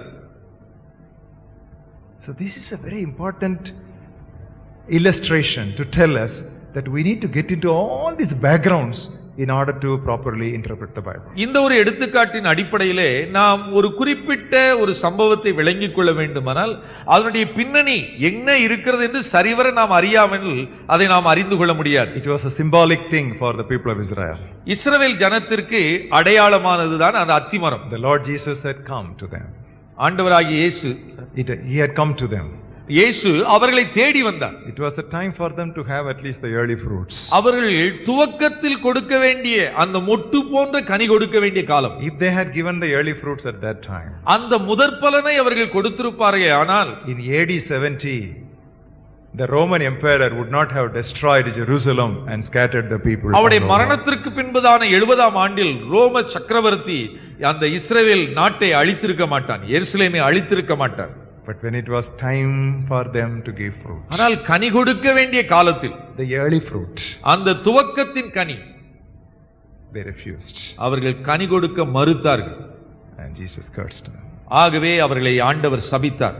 So, this is a very important illustration to tell us that we need to get into all these backgrounds in order to properly interpret the Bible. இந்த ஒரு எடுத்துக்காட்டின் அடிப்படையிலே நாம் ஒரு குறிப்பிட்ட ஒரு சம்பவத்தை விளங்கிக் கொள்ள வேண்டுமானால் அதனுடைய பின்னணி என்ன இருக்கிறது என்று சரிவர நாம் அறியாமல் அதை நாம் அறிந்து கொள்ள முடியாது It was a symbolic thing for the people of Israel. இஸ்ரவேல் ஜனத்திற்கு அடையாளமானதுதான் அந்த அத்திமரம் The Lord Jesus had come to them. ஆண்டவராகிய இயேசு It, he had come to them. இயேசு அவர்களை தேடி வந்தார் It was a time for them to have at least the early fruits. அவர்கள் துவக்கத்தில் கொடுக்க வேண்டிய அந்த மொட்டு போன்ற கனி கொடுக்க வேண்டிய காலம் If they had given the early fruits at that time, அந்த முதற் பலனை அவர்கள் கொடுத்திருப்பார்கள் ஆனால் in AD 70, the Roman emperor would not have destroyed Jerusalem and scattered the people. அவருடைய all over. மரணத்திற்கு பின்பதான எழுபதாம் ஆண்டில் ரோம சக்கரவர்த்தி அந்த இஸ்ரவேல் நாட்டை அழித்திருக்க மாட்டான் எருசலேமை அழித்திருக்க மாட்டார் But when it was time for them to give fruit, ஆனால் கனி கொடுக்க வேண்டிய காலத்தில் the early fruit, அந்த துவக்கத்தின் கனி they refused. அவர்கள் கனி கொடுக்க மறுத்தார்கள் And Jesus cursed them. ஆகவே அவர்களை ஆண்டவர் சபித்தார்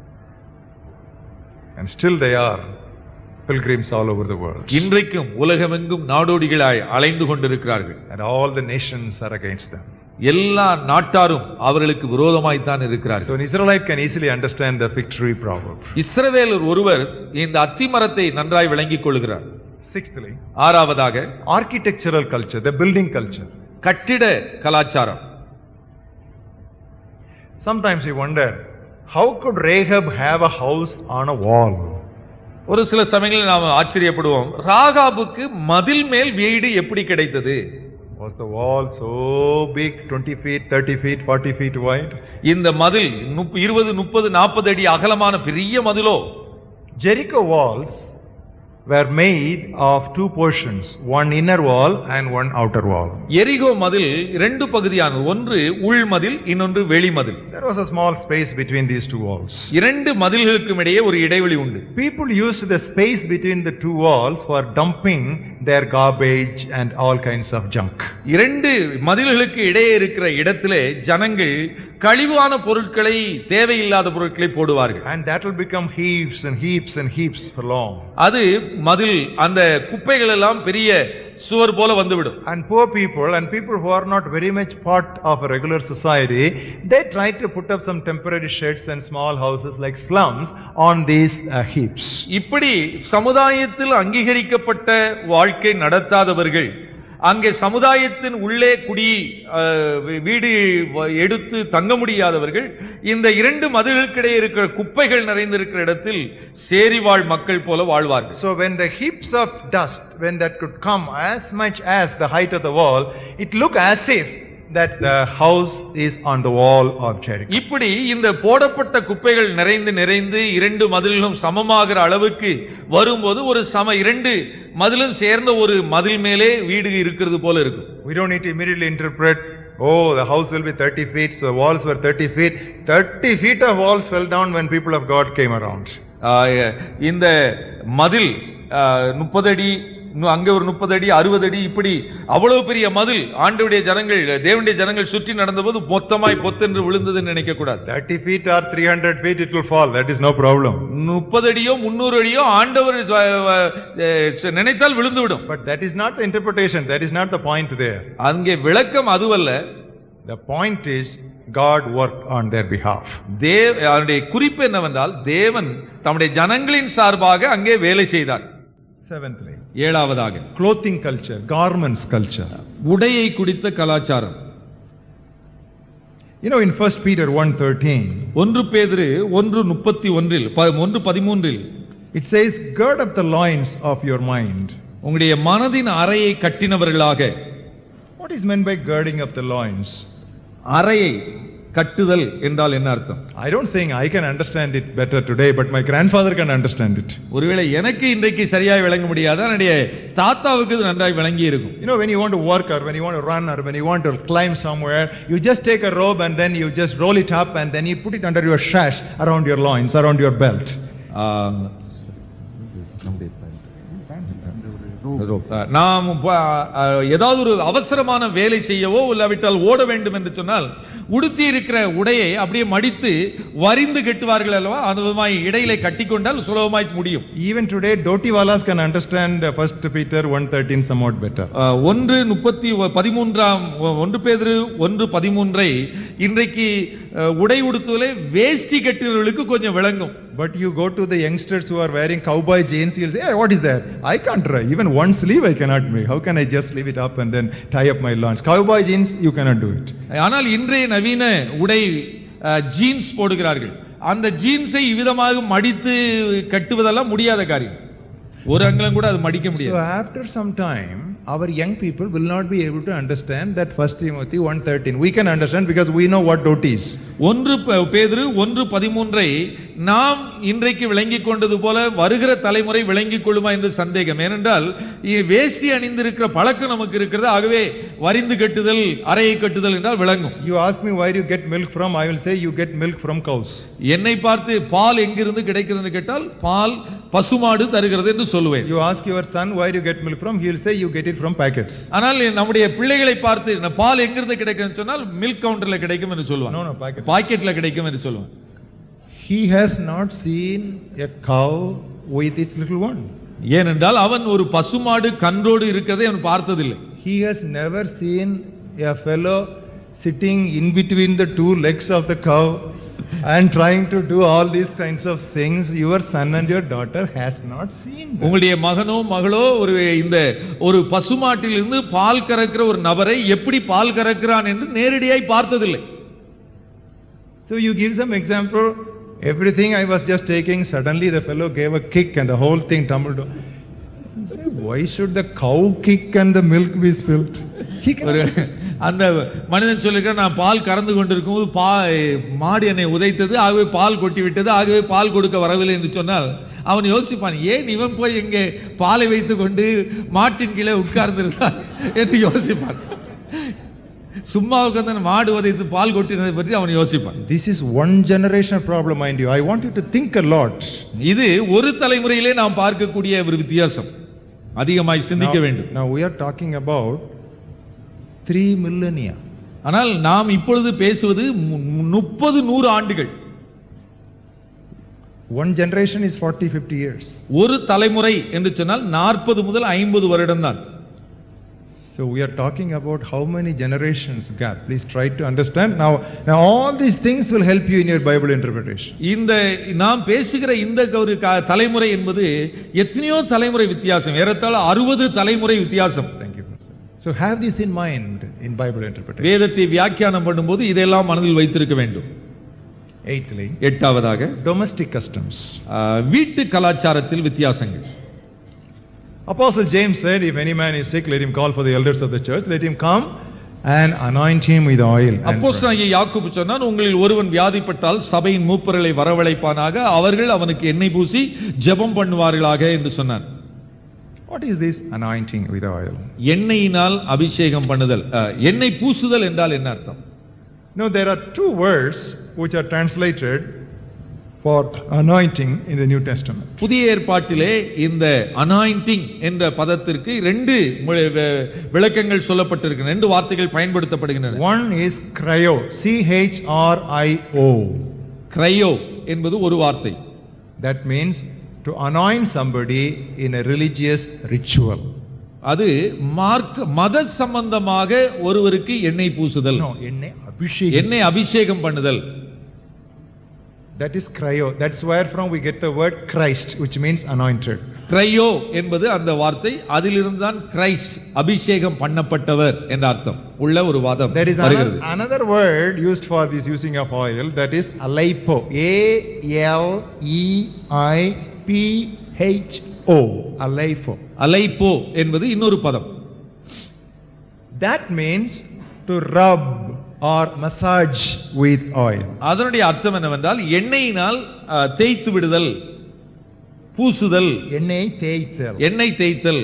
And still they are pilgrims all over the world. இன்றைக்கும் உலகமெங்கும் நாடோடிகளாய் அலைந்து கொண்டிருக்கிறார்கள் And all the nations are against them. எல்லா நாட்டாரும் அவர்களுக்கு விரோதமாய்த்தான் So இருக்கிறார்கள் an Israelite can easily understand the fig tree proverb. இஸ்ரவேலர் ஒருவர் இந்த அத்திமரத்தை நன்றாய் விளங்கிக் கொள்கிறார் Sixthly, ஆறாவதாக architectural culture, the building culture. கட்டிட கலாச்சாரம் Sometimes we wonder, how could Rahab have a house on a wall? ஒரு சில சமயங்களில் நாம் ஆச்சரியப்படுவோம் ராகாபுக்கு மதில் மேல் வீடு எப்படி கிடைத்தது Was the wall so big, 20 feet, 30 feet, 40 feet wide? இந்த மதில் முப்ப- இருபது முப்பது நாற்பது அடி அகலமான பெரிய மதிலோ Jericho walls were made of two portions, one inner wall and one outer wall. எரிகோ மதில் இரண்டு பகுதியானது ஒன்று உள் மதில் இன்னொன்று வெளி மதில் There was a small space between these two walls. இரண்டு மதில்களுக்கும் இடையே ஒரு இடைவெளி உண்டு People used the space between the two walls for dumping their garbage and all kinds of junk. இரண்டு மதில்களுக்கு இடையே இருக்கிற இடத்திலே ஜனங்கள் கழிவான பொருட்களை தேவையில்லாத பொருட்களை போடுவார்கள் And that will become heaps and heaps and heaps for long. அது மதில் அந்த குப்பைகள் எல்லாம் பெரிய சுவர் போல வந்துவிடும் And poor people and people who are not very much part of a regular society, they try to put up some temporary sheds and small houses like slums on these uh, heaps. இப்படி சமுதாயத்தில் அங்கீகரிக்கப்பட்ட வாழ்க்கை நடத்தாதவர்கள் அங்கே சமுதாயத்தின் உள்ளே குடி அஹ், வீ- வீடு வ- எடுத்து தங்க முடியாதவர்கள் இந்த இரண்டு மதில்களுக்கிடையே இருக்கிற குப்பைகள் நிறைந்திருக்கிற இடத்தில் சேரி வாழ் மக்கள் போல வாழ்வார்கள் So when the heaps of dust, when that could come as much as the height of the wall, it looked as if that the house is on the wall of Jericho. இப்படி இந்த போடப்பட்ட குப்பைகள் நிறைந்து நிறைந்து இரண்டு மதில்களும் சமமாகிற அளவுக்கு வரும்போது ஒரு சம இரண்டு மதிலும் சேர்ந்த ஒரு மதில் மேலே வீடு இருக்கிறது போல இருக்கும் We don't need to immediately interpret, oh, the house will be 30 feet, so the walls were 30 feet. 30 feet of walls fell down when people of God came around. ஆஹ், இந்த மதில் முப்பது அடி இன்னும் அங்க ஒரு முப்பது அடி அறுபது அடி இப்படி அவ்வளவு பெரிய மதில் ஆண்டவுடைய ஜனங்கள் தேவனுடைய ஜனங்கள் சுற்றி நடந்தபோது மொத்தமாய் பொத்தென்று விழுந்ததுன்னு நினைக்க கூடாது 30 feet or 300 feet, it will fall. That is no problem. முப்பது அடியோ முன்னூறு அடியோ ஆண்டவர் அஹ், நினைத்தால் விழுந்து விடும் But that is not the interpretation. That is not the point there. அங்கே விளக்கம் அதுவல்ல The point is, God worked on their behalf. தேவ அவருடைய குறிப்பு என்னவென்றால் தேவன் தம்முடைய ஜனங்களின் சார்பாக அங்கே வேலை செய்தார் Seventhly, ஏழாவதாக clothing culture, garments culture. உடையை குடித்த கலாச்சாரம் You know, in 1 Peter 1.13, ஒன்று பேதுரு ஒன்று முப்பத்தி ஒன்றில் ப- ஒன்று பதிமூன்றில் it says, gird up the loins of your mind. உங்களுடைய மனதின் அறையை கட்டினவர்களாக What is meant by girding up the loins? அறையை கட்டுதல் என்றால் என்ன அர்த்தம் I don't think I can understand it better today, but my grandfather can understand it. ஒருவேளை எனக்கு இன்றைக்கு சரியாய் விளங்க முடியாது என்னுடைய தாத்தாவுக்கு இது நன்றாய் விளங்கி இருக்கும் You know, when you want to work or when you want to run or when you want to climb somewhere, you just take a robe and then you just roll it up and then you put it under your sash, around your loins, around your belt. ஆ, நாம் ப- ஆ, ஏதாவது ஒரு அவசரமான வேலை செய்யவோ இல்லாவிட்டால் ஓட வேண்டும் என்று சொன்னால் உடுத்தி இருக்கிற உடையை அப்படியே மடித்து வரிந்து கட்டுவார்கள் அல்லவா அந்த விதமாய் இடையிலே கட்டிக்கொண்டால் சுலபமாய் முடியும் Even today, Dotiwalas can understand uh, 1 Peter 1.13 somewhat better. ஆ, ஒன்று முப்பத்தி ஒ- பதிமூன்றாம் ஒ- ஒன்று பேதுரு ஒன்று பதிமூன்றை இன்றைக்கு அ, உடை உடுத்துவதிலே வேஷ்டி கட்டுவர்களுக்கு கொஞ்சம் விளங்கும் But you go to the youngsters who are wearing cowboy jeans, you'll say, hey, what is that? I can't try. Even one sleeve I cannot make. How can I just leave it up and then tie up my loins? Cowboy jeans, you cannot do it. ஆனால் இன்றைய நவீன உடை ஜீன்ஸ் போடுகிறார்கள் அந்த ஜீன்ஸை இவ்விதமாக மடித்து கட்டுவதெல்லாம் முடியாத காரியம் ஒரு அங்கலம் கூட அது மடிக்க So முடியாது after some time, our young people will not be able to understand that 1 Timothy 1.13. We can understand because we know what doti is. ஒன்று ப- பேதுரு ஒன்று பதிமூன்றை நாம் இன்றைக்கு விளங்கிக் கொண்டது போல வருகிற தலைமுறை விளங்கிக் கொள்ளுமா என்று சந்தேகம் ஏனென்றால் இ- வேஷ்டி அணிந்திருக்கிற பழக்கம் நமக்கு இருக்கிறது ஆகவே வரிந்து கட்டுதல் அறையை கட்டுதல் என்றால் விளங்கும் You ask me where you get milk from, I will say you get milk from cows. என்னை பார்த்து பால் எங்கிருந்து கிடைக்கிறது கேட்டால் பால் பசுமாடு தருகிறது என்று சொல்லுவேன் You ask your son where you get milk from, he will say you get it from packets. ஆனால் நம்முடைய பிள்ளைகளை பார்த்து "இந்த பால் எங்கிருந்து கிடைக்கும் சொன்னால் மில்க் கவுண்டர்ல கிடைக்கும் என்று No, சொல்லுவாங்க no, packet. பாக்கெட்ல கிடைக்கும் என்று சொல்லுவாங்க He has not seen a cow with its little one. ஏனென்றால் அவன் ஒரு பசுமாடு கன்றோடு இருக்கிறதை அவன் பார்த்ததில்லை He has never seen a fellow sitting in between the two legs of the cow and trying to do all these kinds of things. Your son and your daughter has not seen that. உங்களுடைய மகனோ மகளோ ஒரு இந்த ஒரு பசுமாட்டிலிருந்து பால் கறக்கிற ஒரு நபரை எப்படி பால் கறக்கிறான் என்று நேரடியாய் பார்த்ததில்லை So you give some example. Everything I was just taking, suddenly the fellow gave a kick and the whole thing tumbled down. Say, Why should the cow kick and the milk be spilled? He ஒரு can. அந்த மனிதன் சொல்லிருக்க நான் பால் கறந்து கொண்டிருக்கும் போது பா மாடு என்னை உதைத்தது ஆகவே பால் கொட்டி விட்டது ஆகவே பால் கொடுக்க வரவில்லை என்று சொன்னால் அவன் யோசிப்பான் ஏன் இவன் போய் எங்கே பாலை வைத்துக் கொண்டு மாட்டின் கீழே உட்கார்ந்திருந்தான் என்று யோசிப்பான் சும்மா உட்கார்ந்து மாடு உதைத்து பால் கொட்டினதை பற்றி அவன் யோசிப்பான் This is one generation problem, mind you. I want you to think a lot. இது ஒரு தலைமுறையிலே நாம் பார்க்கக்கூடிய ஒரு வித்தியாசம் அதிகமாய் சிந்திக்க Now, வேண்டும் now we are talking about three millennia. ஆனால் நாம் இப்பொழுது பேசுவது மு- முப்பது நூறு ஆண்டுகள் One generation is 40, 50 years. ஒரு தலைமுறை என்று சொன்னால் நாற்பது முதல் ஐம்பது வருடம் தான் So we are talking about how many generations gap. Please try to understand. Now, now all these things will help you in your Bible interpretation. இந்த நாம் பேசுகிற இந்த ஒரு க- தலைமுறை என்பது எத்தனையோ தலைமுறை வித்தியாசம் ஏறத்தாழ அறுபது தலைமுறை வித்தியாசம் Thank you. Pastor. So have this in mind in Bible interpretation. வேதத்தை வியாக்கியானம் பண்ணும்போது இதெல்லாம் மனதில் வைத்திருக்க வேண்டும் Eighthly, எட்டாவதாக domestic customs. ஆஹ், வீட்டு கலாச்சாரத்தில் வித்தியாசங்கள் Apostle James said, if any man is sick, let him call for the elders of the church, let him come and anoint him with oil. and அப்போஸ்தலனாகிய யாக்கோபு சொன்னான் உங்களில் ஒருவன் வியாதிப்பட்டால் சபையின் மூப்பர்களை வரவழைப்பானாக அவர்கள் அவனுக்கு எண்ணெய் பூசி ஜெபம் பண்ணுவார்களாக என்று சொன்னான் What is this anointing with oil? எண்ணெயினால் அபிஷேகம் பண்ணுதல் அஹ், எண்ணெய் பூசுதல் என்றால் என்ன அர்த்தம் No, there are two words which are translated for anointing in the New Testament. புதிய ஏற்பாட்டிலே இந்த அனாயிண்டிங் என்ற பதத்திற்கு ரெண்டு மு- வி- விளக்கங்கள் சொல்லப்பட்டிருக்கின்றன ரெண்டு வார்த்தைகள் பயன்படுத்தப்படுகின்றன One is cryo, C H R I O. கிரையோ என்பது ஒரு வார்த்தை That means to anoint somebody in a religious ritual. அது மார்க்க மத சம்பந்தமாக ஒருவருக்கு எண்ணெய் பூசுதல் No, enne abhishek. எண்ணெய் அபிஷேகம் பண்ணுதல் That is cryo. That's where from we get the word Christ, which means anointed. கிரையோ என்பது அந்த வார்த்தை அதிலிருந்து தான் கிரைஸ்ட் அபிஷேகம் பண்ணப்பட்டவர் என்ற அர்த்தம் உள்ள ஒரு வாதம் There is வருகிறது another, another word used for this using of oil that is alaipo. A L E I P H O. Alaipo. அலைப்போ என்பது இன்னொரு பதம் That means to rub or massage with oil. அதனுடைய அர்த்தம் என்னவென்றால் எண்ணெயினால் அஹ், தேய்த்து விடுதல் பூசுதல் எண்ணெய் தேய்த்தல். எண்ணெய் தேய்த்தல்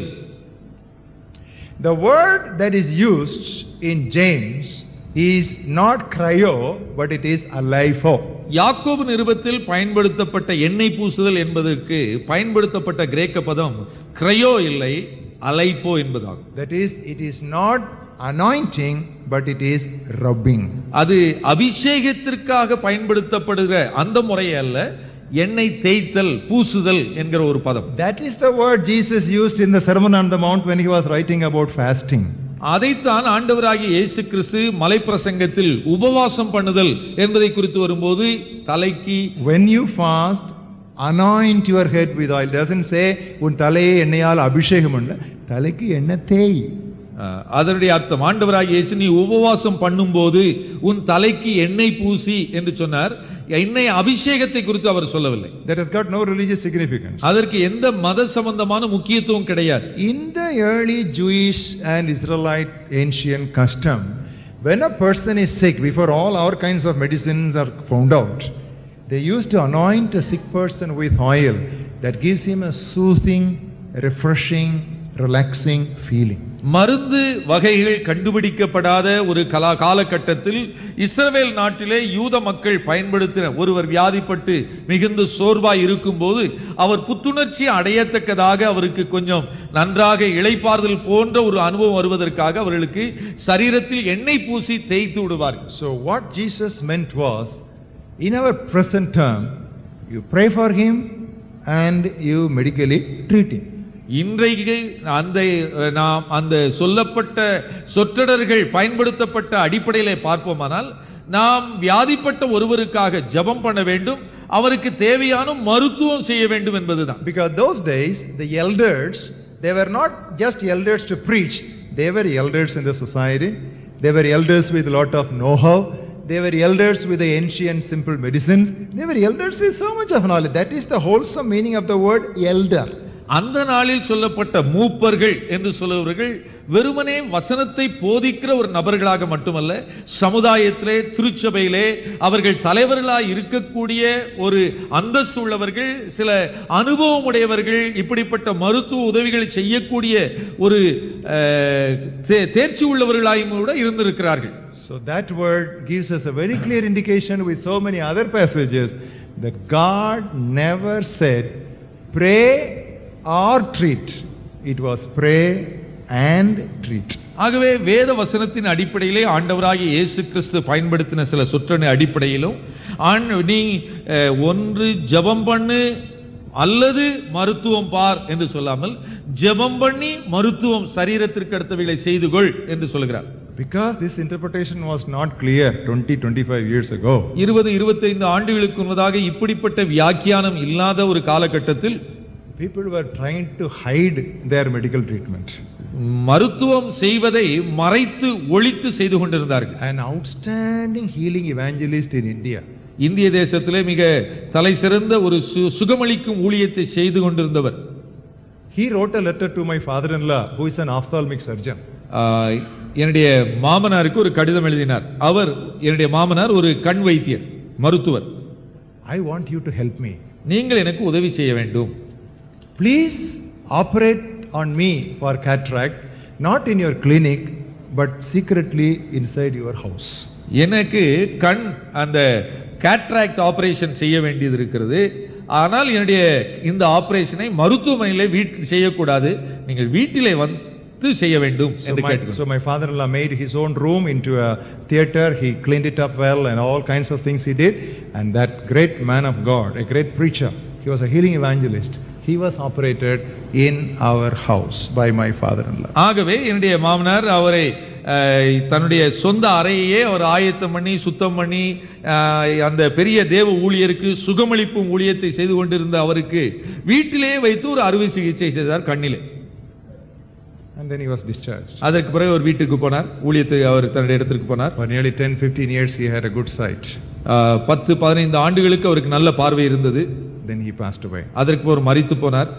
The word that is used in James is not cryo, but it is alaipo. யாக்கோபு நிருபத்தில் பயன்படுத்தப்பட்ட எண்ணெய் பூசுதல் என்பதற்கு பயன்படுத்தப்பட்ட கிரேக்க பதம் கிரையோ இல்லை அலைப்போ என்பதாகும் That is, it is not anointing, but it is rubbing. அது அபிஷேகத்திற்காக பயன்படுத்தப்படுகிற அந்த முறை அல்ல எண்ணெய் தேய்த்தல் பூசுதல் என்கிற ஒரு பதம் That is the word Jesus used in the Sermon on the Mount when he was writing about fasting. அதைத்தான் ஆண்டவராகிய இயேசு கிறிஸ்து மலைப்பிரசங்கத்தில் உபவாசம் பண்ணுதல் என்பதை குறித்து வரும்போது தலைக்கு When you fast, anoint your head with oil. Doesn't say உன் தலையை எண்ணெயால் அபிஷேகம் பண்ணல தலைக்கு எண்ணெய் தேய் அஹ், அதனுடைய அர்த்தம் ஆண்டவராகிய இயேசு நீ உபவாசம் பண்ணும்போது உன் தலைக்கு எண்ணெய் பூசி என்று சொன்னார் எண்ணெய் அபிஷேகத்தை குறித்து அவர் சொல்லவில்லை That has got no religious significance. அதற்கு எந்த மத சம்பந்தமான முக்கியத்துவம் கிடையாது In the early Jewish and Israelite ancient custom, when a person is sick, before all our kinds of medicines are found out, they used to anoint a sick person with oil that gives him a soothing, refreshing, relaxing feeling. மருந்து வகைகள் கண்டுபிடிக்கப்படாத ஒரு கலா காலகட்டத்தில் இஸ்ரவேல் நாட்டிலே யூத மக்கள் பயன்படுத்தின ஒருவர் வியாதிப்பட்டு மிகுந்த சோர்வாய் இருக்கும்போது அவர் புத்துணர்ச்சி அடையத்தக்கதாக அவருக்கு கொஞ்சம் நன்றாக இளைப்பாறுதல் போன்ற ஒரு அனுபவம் வருவதற்காக அவர்களுக்கு சரீரத்தில் எண்ணெய் பூசி தேய்த்து விடுவார்கள் So, what Jesus meant was, in our present term, you pray for him and you medically treat him. இன்றைக்கு அந்த அஹ், நாம் அந்த சொல்லப்பட்ட சொற்றொடர்கள் பயன்படுத்தப்பட்ட அடிப்படையிலே பார்ப்போமானால் நாம் வியாதிப்பட்ட ஒருவருக்காக ஜெபம் பண்ண வேண்டும் அவருக்கு தேவையான மருத்துவம் செய்ய வேண்டும் என்பதுதான் Because those days, the elders, they were not just elders to preach, they were elders in the society. They were elders with a lot of know how. They were elders with the ancient simple medicines. They were elders with so much of knowledge. That is the wholesome meaning of the word elder. அந்த நாளில் சொல்லப்பட்ட மூப்பர்கள் என்று சொல்லுவர்கள் வெறுமனே வசனத்தை போதிக்கிற ஒரு நபர்களாக மட்டுமல்ல சமுதாயத்திலே திருச்சபையிலே அவர்கள் தலைவர்களாய் இருக்கக்கூடிய ஒரு அந்தஸ்து உள்ளவர்கள் சில அனுபவம் உடையவர்கள் இப்படிப்பட்ட மருத்துவ உதவிகளை செய்யக்கூடிய ஒரு அஹ், தே- தேர்ச்சி உள்ளவர்களாயும் கூட இருந்திருக்கிறார்கள் So that word gives us a very clear indication with so many other passages that God never said, pray or treat. It was pray and treat. ஆகவே வேத வசனத்தின் அடிப்படையிலே ஆண்டவராகிய இயேசு கிறிஸ்து பயன்படுத்தின சில சொற்றனை அடிப்படையிலும் ஆண் நீ அஹ், ஒன்று ஜெபம் பண்ணு அல்லது மருத்துவம் பார் என்று சொல்லாமல் ஜெபம் பண்ணி மருத்துவம் சரீரத்திற்கு அடுத்தவைகளை செய்து கொள் என்று சொல்கிறார் Because this interpretation was not clear 20, 25 years ago. இருபது இருபத்தைந்து ஆண்டுகளுக்கு முன்னதாக இப்படிப்பட்ட வியாக்கியானம் இல்லாத ஒரு காலகட்டத்தில் People were trying to hide their medical treatment. மருத்துவம் செய்வதை மறைத்து ஒழித்து செய்து கொண்டிருந்தார்கள் An outstanding healing evangelist in India. இந்திய தேசத்திலே மிக தலை சிறந்த ஒரு சு- சுகமளிக்கும் ஊழியத்தை செய்து கொண்டிருந்தவர் He wrote a letter to my father in law, who is an ophthalmic surgeon. ஆஹ், என்னுடைய மாமனாருக்கு ஒரு கடிதம் எழுதினார் அவர் என்னுடைய மாமனார் ஒரு கண் வைத்தியர் மருத்துவர் I want you to help me. நீங்கள் எனக்கு உதவி செய்ய வேண்டும் Please operate on me for cataract, not in your clinic, but secretly inside your house. எனக்கு கண் அந்த கேட்ராக்ட் ஆபரேஷன் செய்ய வேண்டியது இருக்கிறது ஆனால் என்னுடைய இந்த ஆபரேஷனை மருத்துவமனையிலே வீட்டில் செய்யக்கூடாது நீங்கள் வீட்டிலே வந்து செய்ய வேண்டும் So என்று my, கேட்டுக்கொண்டார். so my father-in-law made his own room into a theater. He cleaned it up well and all kinds of things he did. And that great man of God, a great preacher, he was a healing evangelist. He was operated in our house by my father-in-law. ஆகவே என்னுடைய மாமனார் அவரை அஹ், தன்னுடைய சொந்த அறையையே அவர் ஆயத்தம் பண்ணி சுத்தம் பண்ணி அஹ், அந்த பெரிய தேவ ஊழியருக்கு சுகமளிப்பும் ஊழியத்தை செய்து கொண்டிருந்த அவருக்கு வீட்டிலேயே வைத்து ஒரு அறுவை சிகிச்சை செய்தார் கண்ணிலே And then he was discharged. அதற்கு பிறகு ஒரு வீட்டுக்கு போனார் ஊழியத்தை அவர் தன்னுடைய இடத்திற்கு போனார் For nearly 10, 15 years, he had a good sight. அஹ், பத்து பதினைந்து ஆண்டுகளுக்கு அவருக்கு நல்ல பார்வை இருந்தது Then he passed away. அதற்கு ஒரு மறித்து போனார்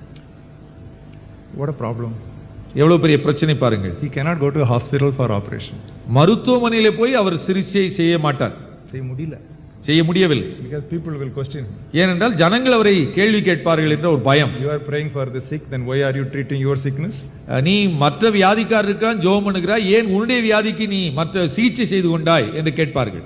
What a problem. எவ்வளவு பெரிய பிரச்சனை பாருங்கள் He cannot go to a hospital for operation. மருத்துவமனையிலே போய் அவர் சிகிச்சை செய்ய மாட்டார் செய்ய முடியல. செய்ய முடியவில்லை Because people will question him. ஏனென்றால் ஜனங்கள் அவரை கேள்வி கேட்பார்கள் என்ற ஒரு பயம் You are praying for the sick, then why are you treating your sickness? அஹ், நீ மற்ற வியாதிக்காரருக்கான் ஜெபம் பண்ணுகிறாய் ஏன் உன்னுடைய வியாதிக்கு நீ மற்ற சிகிச்சை செய்து கொண்டாய் என்று கேட்பார்கள்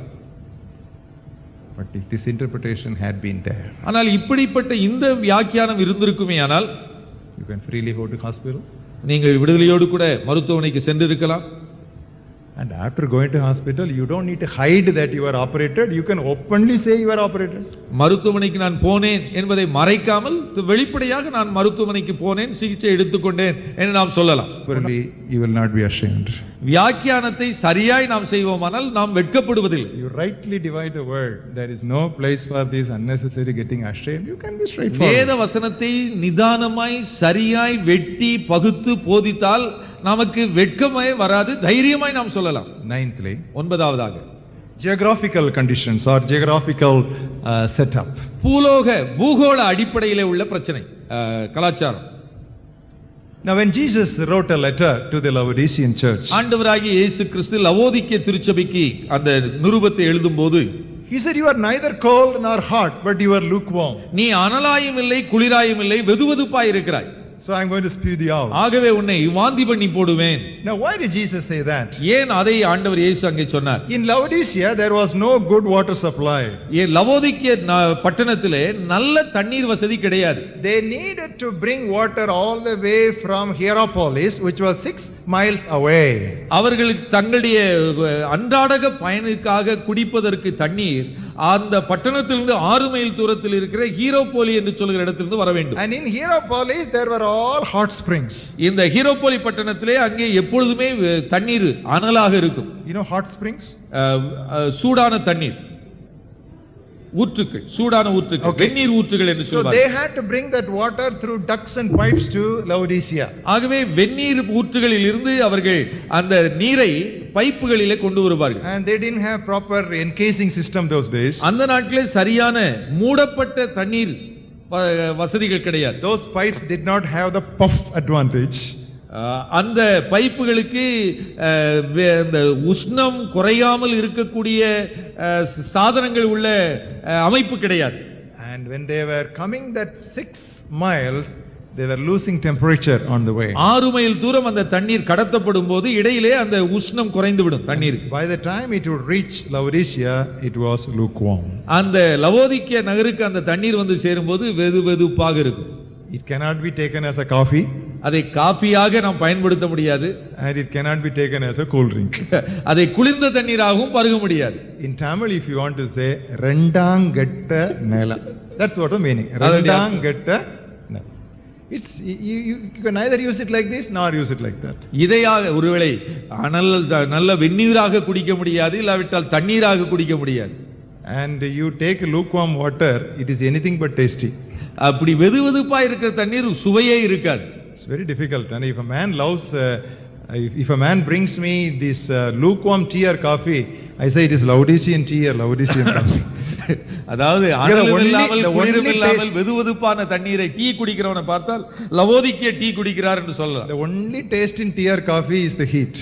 But if this interpretation had been there, ஆனால் இப்படிப்பட்ட இந்த வியாக்கியானம் இருந்திருக்குமே ஆனால் you can freely go to hospital. நீங்கள் விடுதலையோடு கூட மருத்துவமனைக்கு சென்றிருக்கலாம் And after going to hospital, you don't need to hide that you are operated. You can openly say you are operated. மருத்துவமனைக்கு நான் போனேன் என்பதை மறைக்காமல் வெளிப்படையாக நான் மருத்துவமனைக்கு போனேன் சிகிச்சை எடுத்துக்கொண்டேன் என்று நாம் சொல்லலாம் Equally, you will not be ashamed. வியாக்கியானத்தை சரியாய் நாம் செய்வோமானால் நாம் வெட்கப்படுவதில்லை You rightly divide the word. There is no place for this unnecessary getting ashamed. You can be straightforward. வேத வசனத்தை நிதானமாய் சரியாய் வெட்டி பகுத்து போதித்தால் நமக்கு வெட்கமே வராது தைரியமாய் நாம் சொல்லலாம் Ninthly, ஒன்பதாவதாக geographical conditions or geographical uh, setup. பூலோக பூகோள அடிப்படையிலே உள்ள பிரச்சனை அஹ், கலாச்சாரம் Now, when Jesus wrote a letter to the Laodicean church, ஆண்டவராகிய இயேசு கிறிஸ்து லவோதிக்கே திருச்சபைக்கு அந்த நிருபத்தை எழுதும்போது he said, You are neither cold nor hot, but you are lukewarm. நீ அனலாயும் இல்லை குளிராயும் இல்லை வெதுவெதுப்பாய் இருக்கிறாய் So I'm going to spew thee out. ஆகவே உன்னை வாந்தி பண்ணி போடுவேன் Now, why did Jesus say that? ஏன் அதை ஆண்டவர் இயேசு அங்கே சொன்னார் In Laodicea, there was no good water supply. ஏன் லவோதிக்கே ந- பட்டணத்திலே நல்ல தண்ணீர் வசதி கிடையாது They needed to bring water all the way from Hierapolis, which was six miles away. அவர்களுக்கு தங்களுடைய அஹ், அன்றாடக பயனுக்காக குடிப்பதற்கு தண்ணீர் அந்த பட்டணத்திலிருந்து ஆறு மைல் தூரத்தில் இருக்கிற ஹீரோபோலி என்று சொல்கிற இடத்திலிருந்து வர வேண்டும் And in Hierapolis, there were all hot springs. இந்த ஹீரோபோலி பட்டணத்திலே அங்கே எப்பொழுதுமே அஹ், தண்ணீர் அனலாக இருக்கும் You know hot springs? அஹ், அஹ், சூடான தண்ணீர் ஊற்றுக்கள் சூடான ஊற்றுக்கள் Okay. வெந்நீர் ஊற்றுகள் என்று So சொல்வார்கள் they had to bring that water through ducts and pipes to Laodicea. ஆகவே வெந்நீர் ஊற்றுகளில் இருந்து அவர்கள் அந்த நீரை பைப்புகளிலே கொண்டு வருவார்கள் And they didn't have proper encasing system those days. அந்த நாட்டிலே சரியான மூடப்பட்ட தண்ணீர் வ- வசதிகள் கிடையாது Those pipes did not have the puff advantage. அஹ், அந்த பைப்புகளுக்கு அஹ், வே- அந்த உஷ்ணம் குறையாமல் இருக்கக்கூடிய அஹ், சாதனங்கள் உள்ள அஹ், அமைப்பு கிடையாது And when they were coming that six miles, they were losing temperature on the way. ஆறு மைல் தூரம் அந்த தண்ணீர் கடத்தப்படும் போது இடையிலே அந்த உஷ்ணம் குறைந்து விடும் தண்ணீர் By the time it would reach Laodicea, it was lukewarm. அந்த லவோதிக்கிய நகருக்கு அந்த தண்ணீர் வந்து சேரும்போது வெது வெதுப்பாக இருக்கும் It cannot be taken as a coffee, அதை காப்பியாக நாம் பயன்படுத்த முடியாது and it cannot be taken as a cool drink. அதை குளிர்ந்த தண்ணீராகவும் பருக முடியாது In Tamil, if you want to say, rendangetta nela. That's what the meaning. Adadi- Rendangetta nela. It's, you, you, you can neither use it like this nor use it like that. இதையாக ஒருவேளை அனல் த- நல்ல வெந்நீராக குடிக்க முடியாது இல்லாவிட்டால் தண்ணீராக குடிக்க முடியாது And you take lukewarm water, it is anything but tasty. அப்படி வெது வெதுப்பா இருக்கிற தண்ணீர் சுவையே இருக்காது It's very difficult. And if a man loves, uh, if, if a man brings me this uh, lukewarm tea or coffee, I say it is Laodicean tea or Laodicean coffee. அதாவது the அனலும் only- இல்லாமல் the குளிரும் only இல்லாமல் taste- வெதுவெதுப்பான தண்ணீரை டீ குடிக்கிறவனை பார்த்தால் லவோதிக்கிய டீ குடிக்கிறார் என்று சொல்லலாம் The only taste in tea or coffee is the heat.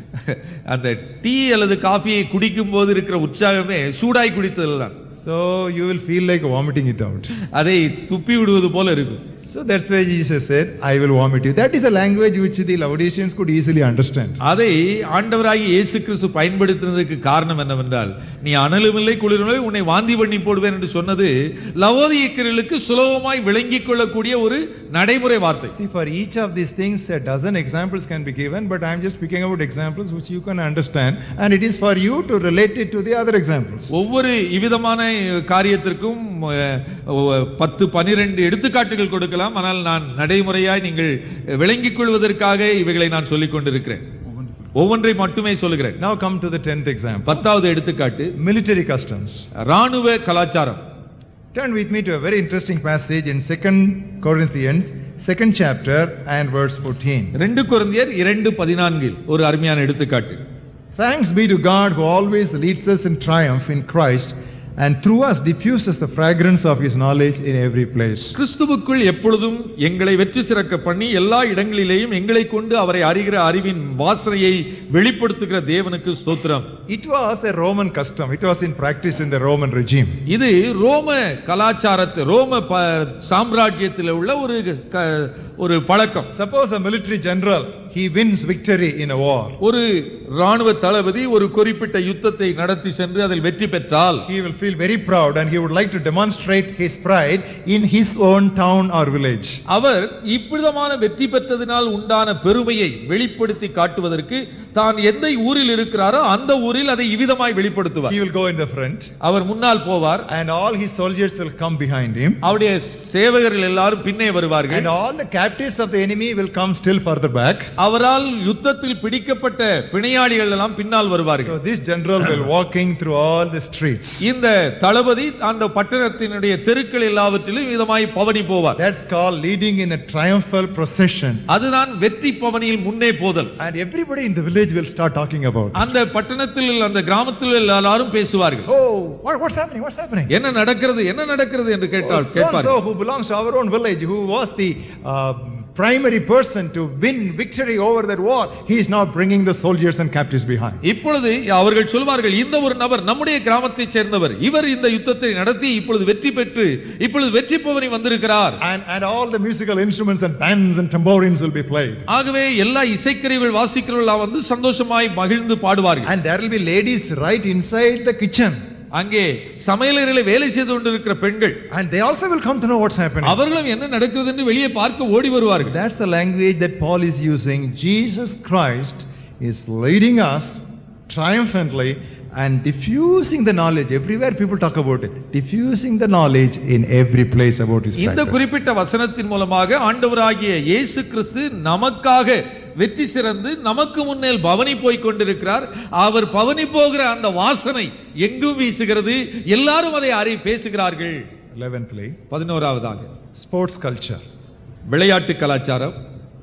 அந்த டீ அல்லது காஃபியை குடிக்கும் போது இருக்கிற உற்சாகமே சூடாய் குடித்ததில் தான் So you will feel like vomiting it out. அதை துப்பி விடுவது போல இருக்கும் So that's why Jesus said, I will vomit you. That is a language which the Laodiceans could easily understand. அதை ஆண்டவராகிய இயேசு கிறிஸ்து பயன்படுத்தினதுக்கு காரணம் என்னவென்றால் நீ அனலும் இல்லை குளிரும் இல்லை உன்னை வாந்தி பண்ணி போடுவேன் என்று சொன்னது லவோதியக்கர்களுக்கு சுலபமாய் விளங்கிக் கொள்ளக்கூடிய ஒரு நடைமுறை வார்த்தை See, for each of these things, a dozen examples can be given, but I'm just picking out examples which you can understand, and it is for you to relate it to the other examples. ஒவ்வொரு இவ்விதமான காரியத்திற்கும் அஹ், ஒ- பத்து பனிரெண்டு எடுத்துக்காட்டுகள் கொடுக்கலாம் ஆனால் நான் நடைமுறையாய் நீங்கள் விளங்கிக் கொள்வதற்காக இவைகளை நான் சொல்லிக் கொண்டிருக்கிறேன் ஒவ்வொன்றை மட்டுமே சொல்லுகிறேன் Now come to the tenth example பத்தாவது எடுத்துக்காட்டு military customs. ராணுவ கலாச்சாரம் Turn with me to a very interesting passage in 2 Corinthians, second chapter, and verse 14. ரெண்டு கொரிந்தியர் இரண்டு பதினான்கில் ஒரு அருமையான எடுத்துக்காட்டு Thanks be to God who always leads us in triumph in Christ and through us diffuses the fragrance of his knowledge in every place. கிறிஸ்துவுக்குள் எப்பொழுதும் எங்களை வெற்றி சிறக்க பண்ணி எல்லா இடங்களிலேயும் எங்களை கொண்டு அவரை அறிகிற அறிவின் வாசனையை வெளிப்படுத்துகிற தேவனுக்கு ஸ்தோத்திரம் It was a Roman custom, it was in practice in the Roman regime. இது ரோம கலாச்சாரத்து ரோம ப- சாம்ராஜ்யத்தில் உள்ள ஒரு க- ஒரு பழக்கம் Suppose a military general, he wins victory in a war. ஒரு ராணுவ தளபதி ஒரு குறிப்பிட்ட யுத்தத்தை நடத்தி சென்று அதில் வெற்றி பெற்றால் He will feel very proud and he would like to demonstrate his pride in his own town or village. அவர் இவ்விதமான வெற்றி பெற்றதினால் உண்டான பெருமையை வெளிப்படுத்தி காட்டுவதற்கு தான் எந்த ஊரில் இருக்கிறாரோ அந்த ஊரில் அதை இவ்விதமாய் வெளிப்படுத்துவார் He will go in the front அவர் முன்னால் போவார் and all his soldiers will come behind him. அவருடைய சேவகர்கள் எல்லாரும் பின்னே வருவார்கள் And all the captives of the enemy will come still further back. அவரால் யுத்தத்தில் பிடிக்கப்பட்ட பிணையாளிகள் எல்லாம் பின்னால் So வருவார்கள் this general will walking through all the streets. இந்த தளபதி அந்த பட்டணத்தினுடைய தெருக்கள் எல்லாவற்றிலும் விதமாய் பவனி போவார் That's called leading in a triumphal procession. அதுதான் வெற்றி பவனியில் முன்னே போதல் And everybody in the village will start talking about. it. அந்த பட்டணத்தில் அந்த கிராமத்தில் எல்லாரும் பேசுவார்கள் Oh, what, what's happening? What's happening? என்ன நடக்கிறது என்ன நடக்கிறது என்று Oh, கேட்டால் so and கேட்பார்கள் so who belongs to our own village, who was the uh, primary person to win victory over that war, he is now bringing the soldiers and captives behind. இப்பொழுது அவர்கள் சொல்வார்கள் இந்த ஒரு நபர் நம்முடைய கிராமத்தைச் சேர்ந்தவர் இவர் இந்த யுத்தத்தை நடத்தி இப்பொழுது வெற்றி பெற்று இப்பொழுது வெற்றி பவனி வந்திருக்கிறார் And, and all the musical instruments and bands and tambourines will be played. ஆகவே எல்லா இசைக்கருவிகள் வாசிக்கிறவர்களா வந்து சந்தோஷமாய் மகிழ்ந்து பாடுவார்கள் And there will be ladies right inside the kitchen. அங்கே சமையலறையில வேலை செய்து கொண்டிருக்கிற பெண்கள் And they also will come to know what's happening. அவர்களும் என்ன நடக்குது என்று வெளியே பார்க்க ஓடி வருவார்கள் That's the language that Paul is using. Jesus Christ is leading us triumphantly and diffusing the knowledge. Everywhere people talk about it. Diffusing the knowledge in every place about his இந்த character. குறிப்பிட்ட வசனத்தின் மூலமாக ஆண்டவராகிய இயேசு கிறிஸ்து நமக்காக வெற்றி சிறந்து நமக்கு முன்னேல் பவனி போய் கொண்டிருக்கிறார் அவர் பவனி போகிற அந்த வாசனை எங்கும் வீசுகிறது எல்லாரும் அதை அறி பேசுகிறார்கள் 11thly, பதினோராவதாக sports culture. விளையாட்டு கலாச்சாரம்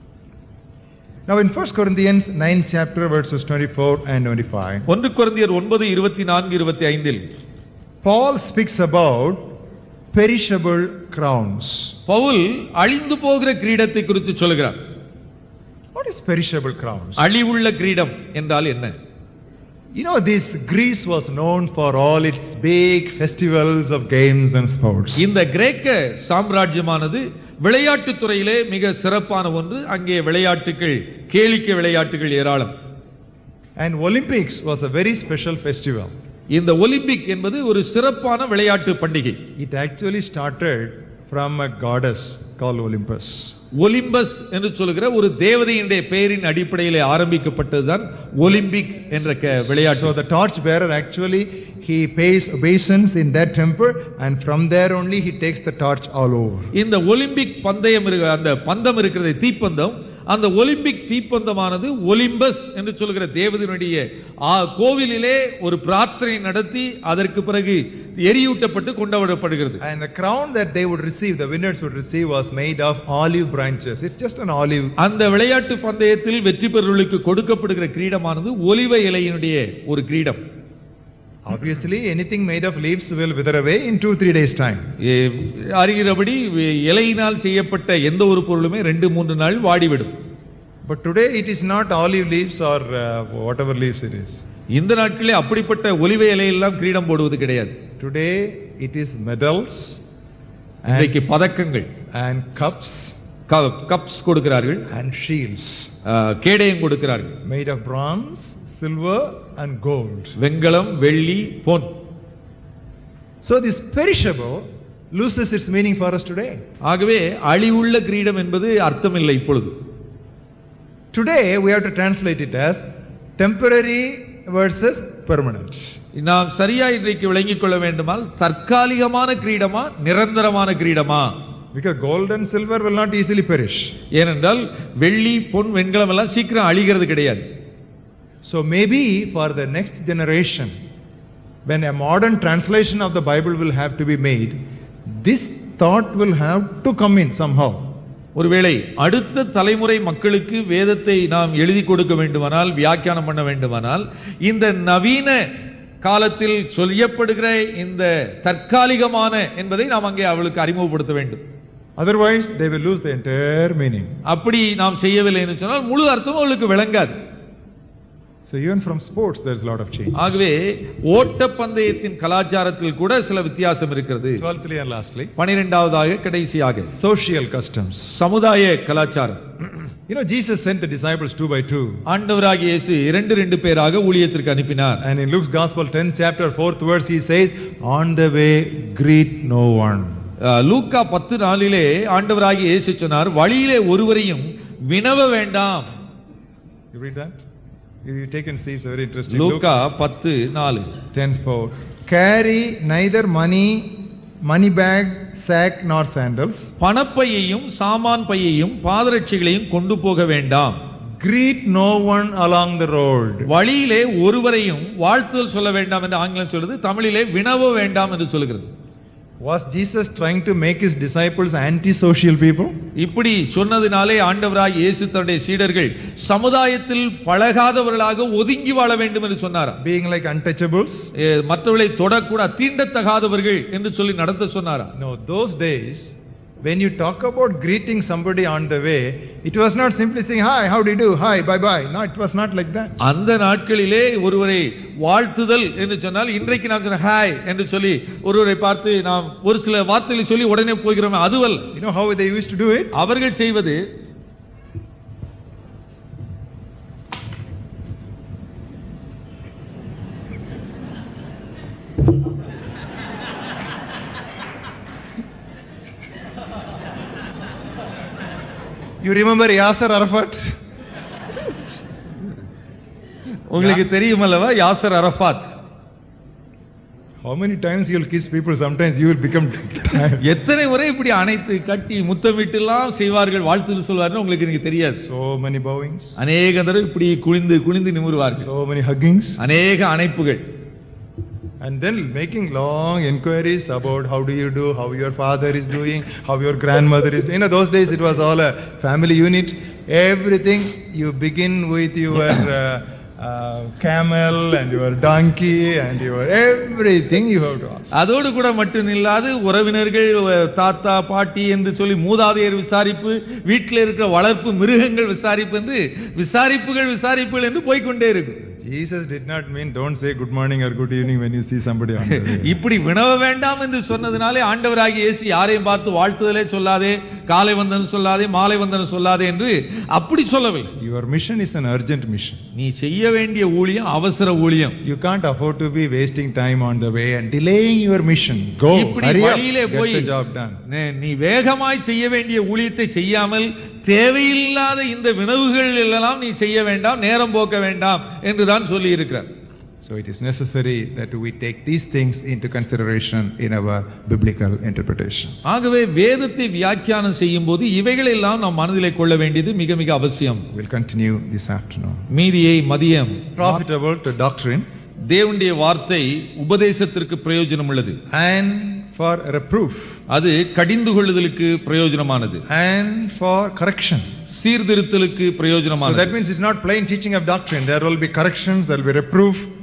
Now in 1 Corinthians 9 chapter verses 24 and 25, ஒன்று குருந்தியர் ஒன்பது இருபத்தி நான்கு இருபத்தி ஐந்தில் Paul speaks about perishable crowns. Pavul அழிந்து போகிற கிரீடத்தை குறித்து சொல்கிறார் What is perishable crowns? அழிவுள்ள கிரீடம் என்றால் என்ன You know, this Greece was known for all its big festivals of games and sports. இந்த கிரேக்க சாம்ராஜ்யமானது விளையாட்டுத் துறையிலே மிக சிறப்பான ஒன்று அங்கே விளையாட்டுகள் கேளிக்கை விளையாட்டுகள் ஏராளம் And Olympics was a very special festival. இந்த ஒலிம்பிக் என்பது ஒரு சிறப்பான விளையாட்டு பண்டிகை It actually started from a goddess called Olympus. Olympus என்று சொல்லுகிற ஒரு தேவதையினுடைய பெயரின் அடிப்படையிலே ஆரம்பிக்கப்பட்டதுதான் ஒலிம்பிக் என்ற க- So விளையாட்டு the torch bearer actually he pays obeisance in that temple and from there only he takes the torch all over. இந்த ஒலிம்பிக் பந்தயம் இருக்கிற அந்த பந்தம் இருக்கிறது தீப்பந்தம் அந்த ஒலிம்பிக் தீப்பந்தமானது ஒலிம்பஸ் என்று சொல்கிற தேவதனுடைய ஆ, கோவிலிலே ஒரு பிரார்த்தனை நடத்தி அதற்கு பிறகு எரியூட்டப்பட்டு கொண்டாடப்படுகிறது And the crown that they would receive, the winners would receive was made of olive branches. It's just an olive. அந்த விளையாட்டு பந்தயத்தில் வெற்றி பெறுவர்களுக்கு கொடுக்கப்படுகிற கிரீடமானது ஒலிவ இலையினுடைய ஒரு கிரீடம் Obviously, anything made of leaves will wither away in two, three days' time. ஏ, அறிகிறபடி வே- இலையினால் செய்யப்பட்ட எந்த ஒரு பொருளுமே ரெண்டு மூன்று நாள் வாடிவிடும் But today it is not olive leaves or uh, whatever leaves it is. இந்த நாட்களே அப்படிப்பட்ட ஒலிவை இலையெல்லாம் கிரீடம் போடுவது கிடையாது Today it is medals இன்றைக்கு பதக்கங்கள் and cups கப்ஸ் கொடுக்கிறார்கள் and shields ஆ, கேடயம் கொடுக்கிறார்கள் made of bronze, silver, and gold. வெண்கலம் வெள்ளி பொன் So this perishable loses its meaning for us today. ஆகவே அழிவுள்ள கிரீடம் என்பது அர்த்தமில்லை இப்பொழுது Today we have to translate it as temporary versus permanent. நாம் சரியா இன்றைக்கு விளங்கிக் கொள்ள வேண்டுமால் தற்காலிகமான கிரீடமா நிரந்தரமான கிரீடமா Because gold and silver will not easily perish. ஏனென்றால் வெள்ளி பொன் வெண்கலம் எல்லாம் சீக்கிரம் அழிகிறது கிடையாது So maybe for the next generation, when a modern translation of the Bible will have to be made, this thought will have to come in somehow. ஒருவேளை அடுத்த தலைமுறை மக்களுக்கு வேதத்தை நாம் எழுதி கொடுக்க வேண்டுமானால் வியாக்கியானம் பண்ண வேண்டுமானால் இந்த நவீன காலத்தில் சொல்லப்படுகிற இந்த தற்காலிகமான என்பதை நாம் அங்கே அவளுக்கு அறிமுகப்படுத்த வேண்டும் Otherwise, they will lose the entire meaning. அப்படி நாம் செய்யவில்லை என்று சொன்னால் முழு அர்த்தமும் அவளுக்கு விளங்காது So even from sports, there's a lot of change. ஆகவே ஓட்டப்பந்தயத்தின் கலாச்சாரத்தில் கூட சில வித்தியாசம் இருக்கிறது Twelfthly and lastly, பனிரெண்டாவதாக கடைசியாக social customs. சமுதாய கலாச்சாரம் You know, Jesus sent the disciples two by two. ஆண்டவராகிய இயேசு இரண்டு ரெண்டு பேராக ஊழியத்திற்கு அனுப்பினார் And in Luke's Gospel, 10th chapter, 4th verse, he says, On the way, greet no one. அஹ், லூக்கா பத்து நாளிலே ஆண்டவராகிய இயேசு சொன்னார் வழியிலே ஒருவரையும் வினவ வேண்டாம் You read that? You you take and see, it's very interesting. Luke லூக்கா பத்து நாலு 10 4. Carry neither money, money bag, sack, nor sandals. பணப்பையையும் சாமான் பையையும் பாதரட்சிகளையும் கொண்டு போக வேண்டாம் Greet no one along the road. வழியிலே ஒருவரையும் வாழ்த்துதல் சொல்ல வேண்டாம் என்று ஆங்கிலம் சொல்லுது தமிழிலே வினவ வேண்டாம் என்று சொல்லுகிறது Was Jesus trying to make his disciples antisocial people? இப்படி சொன்னதினாலே ஆண்டவராய் இயேசு தன்னுடைய சீடர்கள் சமுதாயத்தில் பழகாதவர்களாக ஒதுங்கி வாழ வேண்டும் என்று சொன்னாராம் Being like untouchables? ஏ, மற்றவர்களை தொடக்கூட தீண்டத்தகாதவர்கள் என்று சொல்லி நடத்த சொன்னாராம் No, those days, when you talk about greeting somebody on the way, it was not simply saying, Hi, how do you do? Hi, bye bye. No, it was not like that. அந்த நாட்களிலே ஒருவரை வாழ்த்துதல் என்று சொன்னால் இன்றைக்கு நாம் சொன்ன ஹாய் என்று சொல்லி ஒருவரை பார்த்து நாம் ஒரு சில வார்த்தைகளை சொல்லி உடனே போகிறோம் அதுவல்ல You know how they used to do it? அவர்கள் செய்வது You remember Yasser Arafat? உங்களுக்கு தெரியும் அல்லவா Yasser Arafat How many times you will kiss people, sometimes you will become tired. எத்தனை முறை இப்படி அணைத்து கட்டி முத்தமிட்டுலாம் செய்வார்கள் வாழ்த்து சொல்வார்கள் உங்களுக்கு எனக்கு தெரியாது So many bowings, அநேக தடவை இப்படி குனிந்து குனிந்து நிமிருவார்கள் so many huggings, அநேக அணைப்புகள் and then making long inquiries about how do you do, how your father is doing, how your grandmother is doing. You know, those days it was all a family unit. Everything you begin with your uh, uh, camel and your donkey and your everything you have to ask. அதோடு கூட மட்டும் இல்லாது உறவினர்கள் அஹ், தாத்தா பாட்டி என்று சொல்லி மூதாதையர் விசாரிப்பு வீட்டில் இருக்கிற வளர்ப்பு மிருகங்கள் விசாரிப்பு என்று விசாரிப்புகள் விசாரிப்புகள் என்று போய்க்கொண்டே இருக்கும் Jesus did not mean don't say good morning or good evening when you see somebody on the way. இப்படி வினவ வேண்டாம் என்று சொன்னதினாலே ஆண்டவராகிய இயேசு யாரையும் பார்த்து வாழ்த்துதலே சொல்லாதே காலை வந்தனம் சொல்லாதே மாலை வந்தனம் சொல்லாதே என்று அப்படி சொல்லவில்லை Your mission is an urgent mission. நீ செய்ய வேண்டிய ஊழியம் அவசர ஊழியம் You can't afford to be wasting time on the way and delaying your mission. Go, இப்படி hurry up, வழியிலே get போய் the job done. நே- நீ வேகமாய் செய்ய வேண்டிய ஊழியத்தை செய்யாமல் தேவையில்லாத இந்த வினவுகள் எல்லாம் நீ செய்ய வேண்டாம் நேரம் போக்க வேண்டாம் என்றுதான் சொல்லி இருக்கிறார் So it is necessary that we take these things into consideration in our biblical interpretation. ஆகவே வேதத்தை வியாக்கியானம் செய்யும் போது இவைகளெல்லாம் நாம் மனதிலே கொள்ள வேண்டியது மிக மிக அவசியம் We'll continue this afternoon. மீதியை மதியம் Profitable to doctrine தேவனுடைய வார்த்தை உபதேசத்திற்கு பிரயோஜனம் உள்ளது and for reproof அது கடிந்து கொள்ளுதலுக்கு பிரயோஜனமானது and for correction. சீர்திருத்தலுக்கு So பிரயோஜனமானது that means it's not plain teaching of doctrine. There will be corrections, there will be reproof,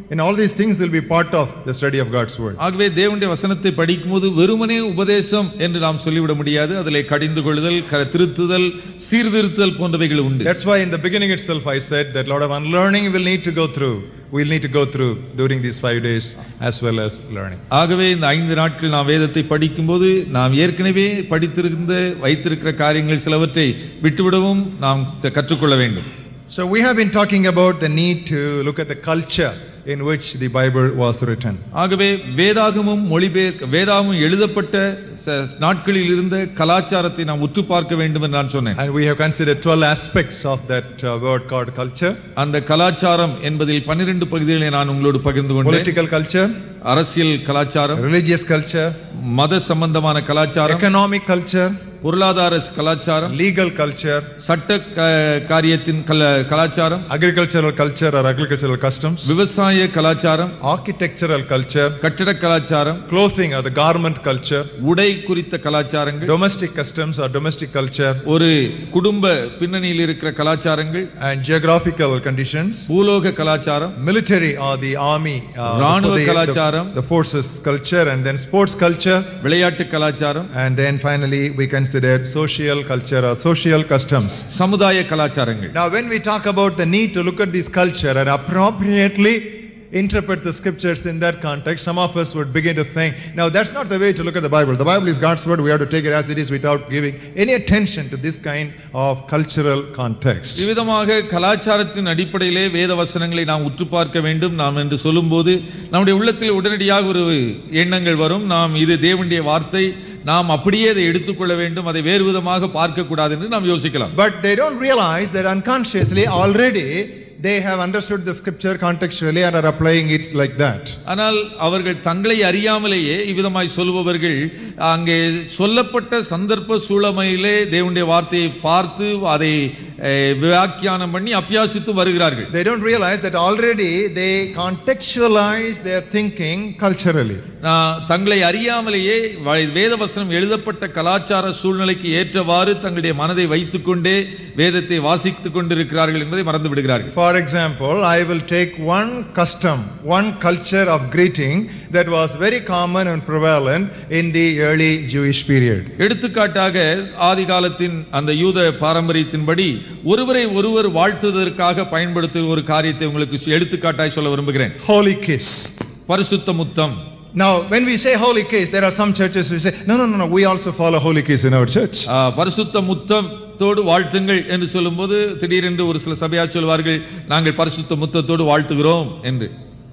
And all these things will be part of the study of God's word. ஆகவே தேவனுடைய வசனத்தை படிக்கும்போது வெறுமனே உபதேசம் என்று நாம் சொல்லிவிட முடியாது அதிலே கடிந்து கொள்ளுதல் க- திருத்துதல் சீர்திருத்தல் போன்றவைகள் உண்டு That's why in the beginning itself I said that a lot of unlearning will need to go through. We'll need to go through during these five days as well as learning. ஆகவே இந்த ஐந்து நாட்கள் நாம் வேதத்தை படிக்கும்போது நாம் ஏற்கனவே படித்திருந்த வைத்திருக்கிற காரியங்கள் சிலவற்றை விட்டுவிடவும் நாம் த- கற்றுக்கொள்ள வேண்டும் So we have been talking about the need to look at the culture in which the Bible was written. ஆகவே வேதாகமும் மொழிபெயர் வேதாகமும் எழுதப்பட்ட ச- நாட்களில் இருந்த கலாச்சாரத்தை நாம் உற்று பார்க்க வேண்டும் என்று நான் சொன்னேன் And we have considered 12 aspects of that uh, word called culture. அந்த கலாச்சாரம் என்பதில் பன்னிரண்டு பகுதிகளை நான் உங்களோடு பகிர்ந்து கொண்டேன் Political culture, அரசியல் கலாச்சாரம் religious culture, மத சம்பந்தமான கலாச்சாரம் economic culture, பொருளாதார கலாச்சாரம் legal culture, சட்ட க- காரியத்தின் கல கலாச்சாரம் agricultural culture or agricultural customs, விவசாய கலாச்சாரம் architectural culture, கட்டிட கலாச்சாரம் clothing or the garment culture, உடை குறித்த கலாச்சாரங்கள் domestic customs or domestic culture, ஒரு குடும்ப பின்னணியில் இருக்கிற கலாச்சாரங்கள் and geographical conditions, பூலோக கலாச்சாரம் military or the army, uh, ராணுவ the- the- கலாச்சாரம். the forces culture, and then sports culture, விளையாட்டு கலாச்சாரம் and then finally we considered social culture or social customs. சமுதாய கலாச்சாரங்கள் Now, when we talk about the need to look at this culture and appropriately interpret the scriptures in that context, some of us would begin to think, now that's not the way to look at the Bible. The Bible is God's word, we have to take it as it is without giving any attention to this kind of cultural context. இவ்விதமாக கலாச்சாரத்தின் அடிப்படையிலே வேத வசனங்களை நாம் உற்று பார்க்க வேண்டும் நாம் என்று சொல்லும்போது நம்முடைய உள்ளத்தில் உடனடியாக ஒரு எண்ணங்கள் வரும் நாம் இது தேவனுடைய வார்த்தை நாம் அப்படியே அதை எடுத்துக்கொள்ள வேண்டும் அதை வேறு விதமாக பார்க்க கூடாது என்று நாம் யோசிக்கலாம் But they don't realize that unconsciously already they have understood the scripture contextually and are applying it like that. ஆனால் அவர்கள் தங்களை அறியாமலேயே இவ்விதமாய் சொல்பவர்கள் அங்கே சொல்லப்பட்ட சந்தர்ப்ப சூழமையிலே தேவனுடைய வார்த்தையை பார்த்து அதை அஹ், வியாக்கியானம் பண்ணி அபியாசித்து வருகிறார்கள் They don't realize that already they contextualize their thinking culturally. நான் தங்களை அறியாமலேயே வ- வேதவசனம் எழுதப்பட்ட கலாச்சார சூழ்நிலைக்கு ஏற்றவாறு தங்களுடைய மனதை வைத்துக்கொண்டே வேதத்தை வாசித்துக் கொண்டிருக்கிறார்கள் என்பதை மறந்து விடுகிறார்கள் For example, I will take one custom, one culture of greeting that was very common and prevalent in the early Jewish period. எடுத்துக்காட்டாக ஆதி காலத்தின் அந்த யூத பாரம்பரியத்தின்படி ஒருவரை ஒருவர் வாழ்த்துவதற்காக பயன்படுத்தும் ஒரு காரியத்தை உங்களுக்கு எடுத்துக்காட்டாய் சொல்ல விரும்புகிறேன் Holy kiss. பரிசுத்த முத்தம் Now, when we say holy kiss, there are some churches who say, no, no, no, no, we also follow holy kiss in our church. ஆ, பரிசுத்த முத்தத்தோடு வாழ்த்துங்கள் என்று சொல்லும்போது திடீரென்று ஒரு சில சபையார் சொல்வார்கள் நாங்கள் பரிசுத்த முத்தத்தோடு வாழ்த்துகிறோம் என்று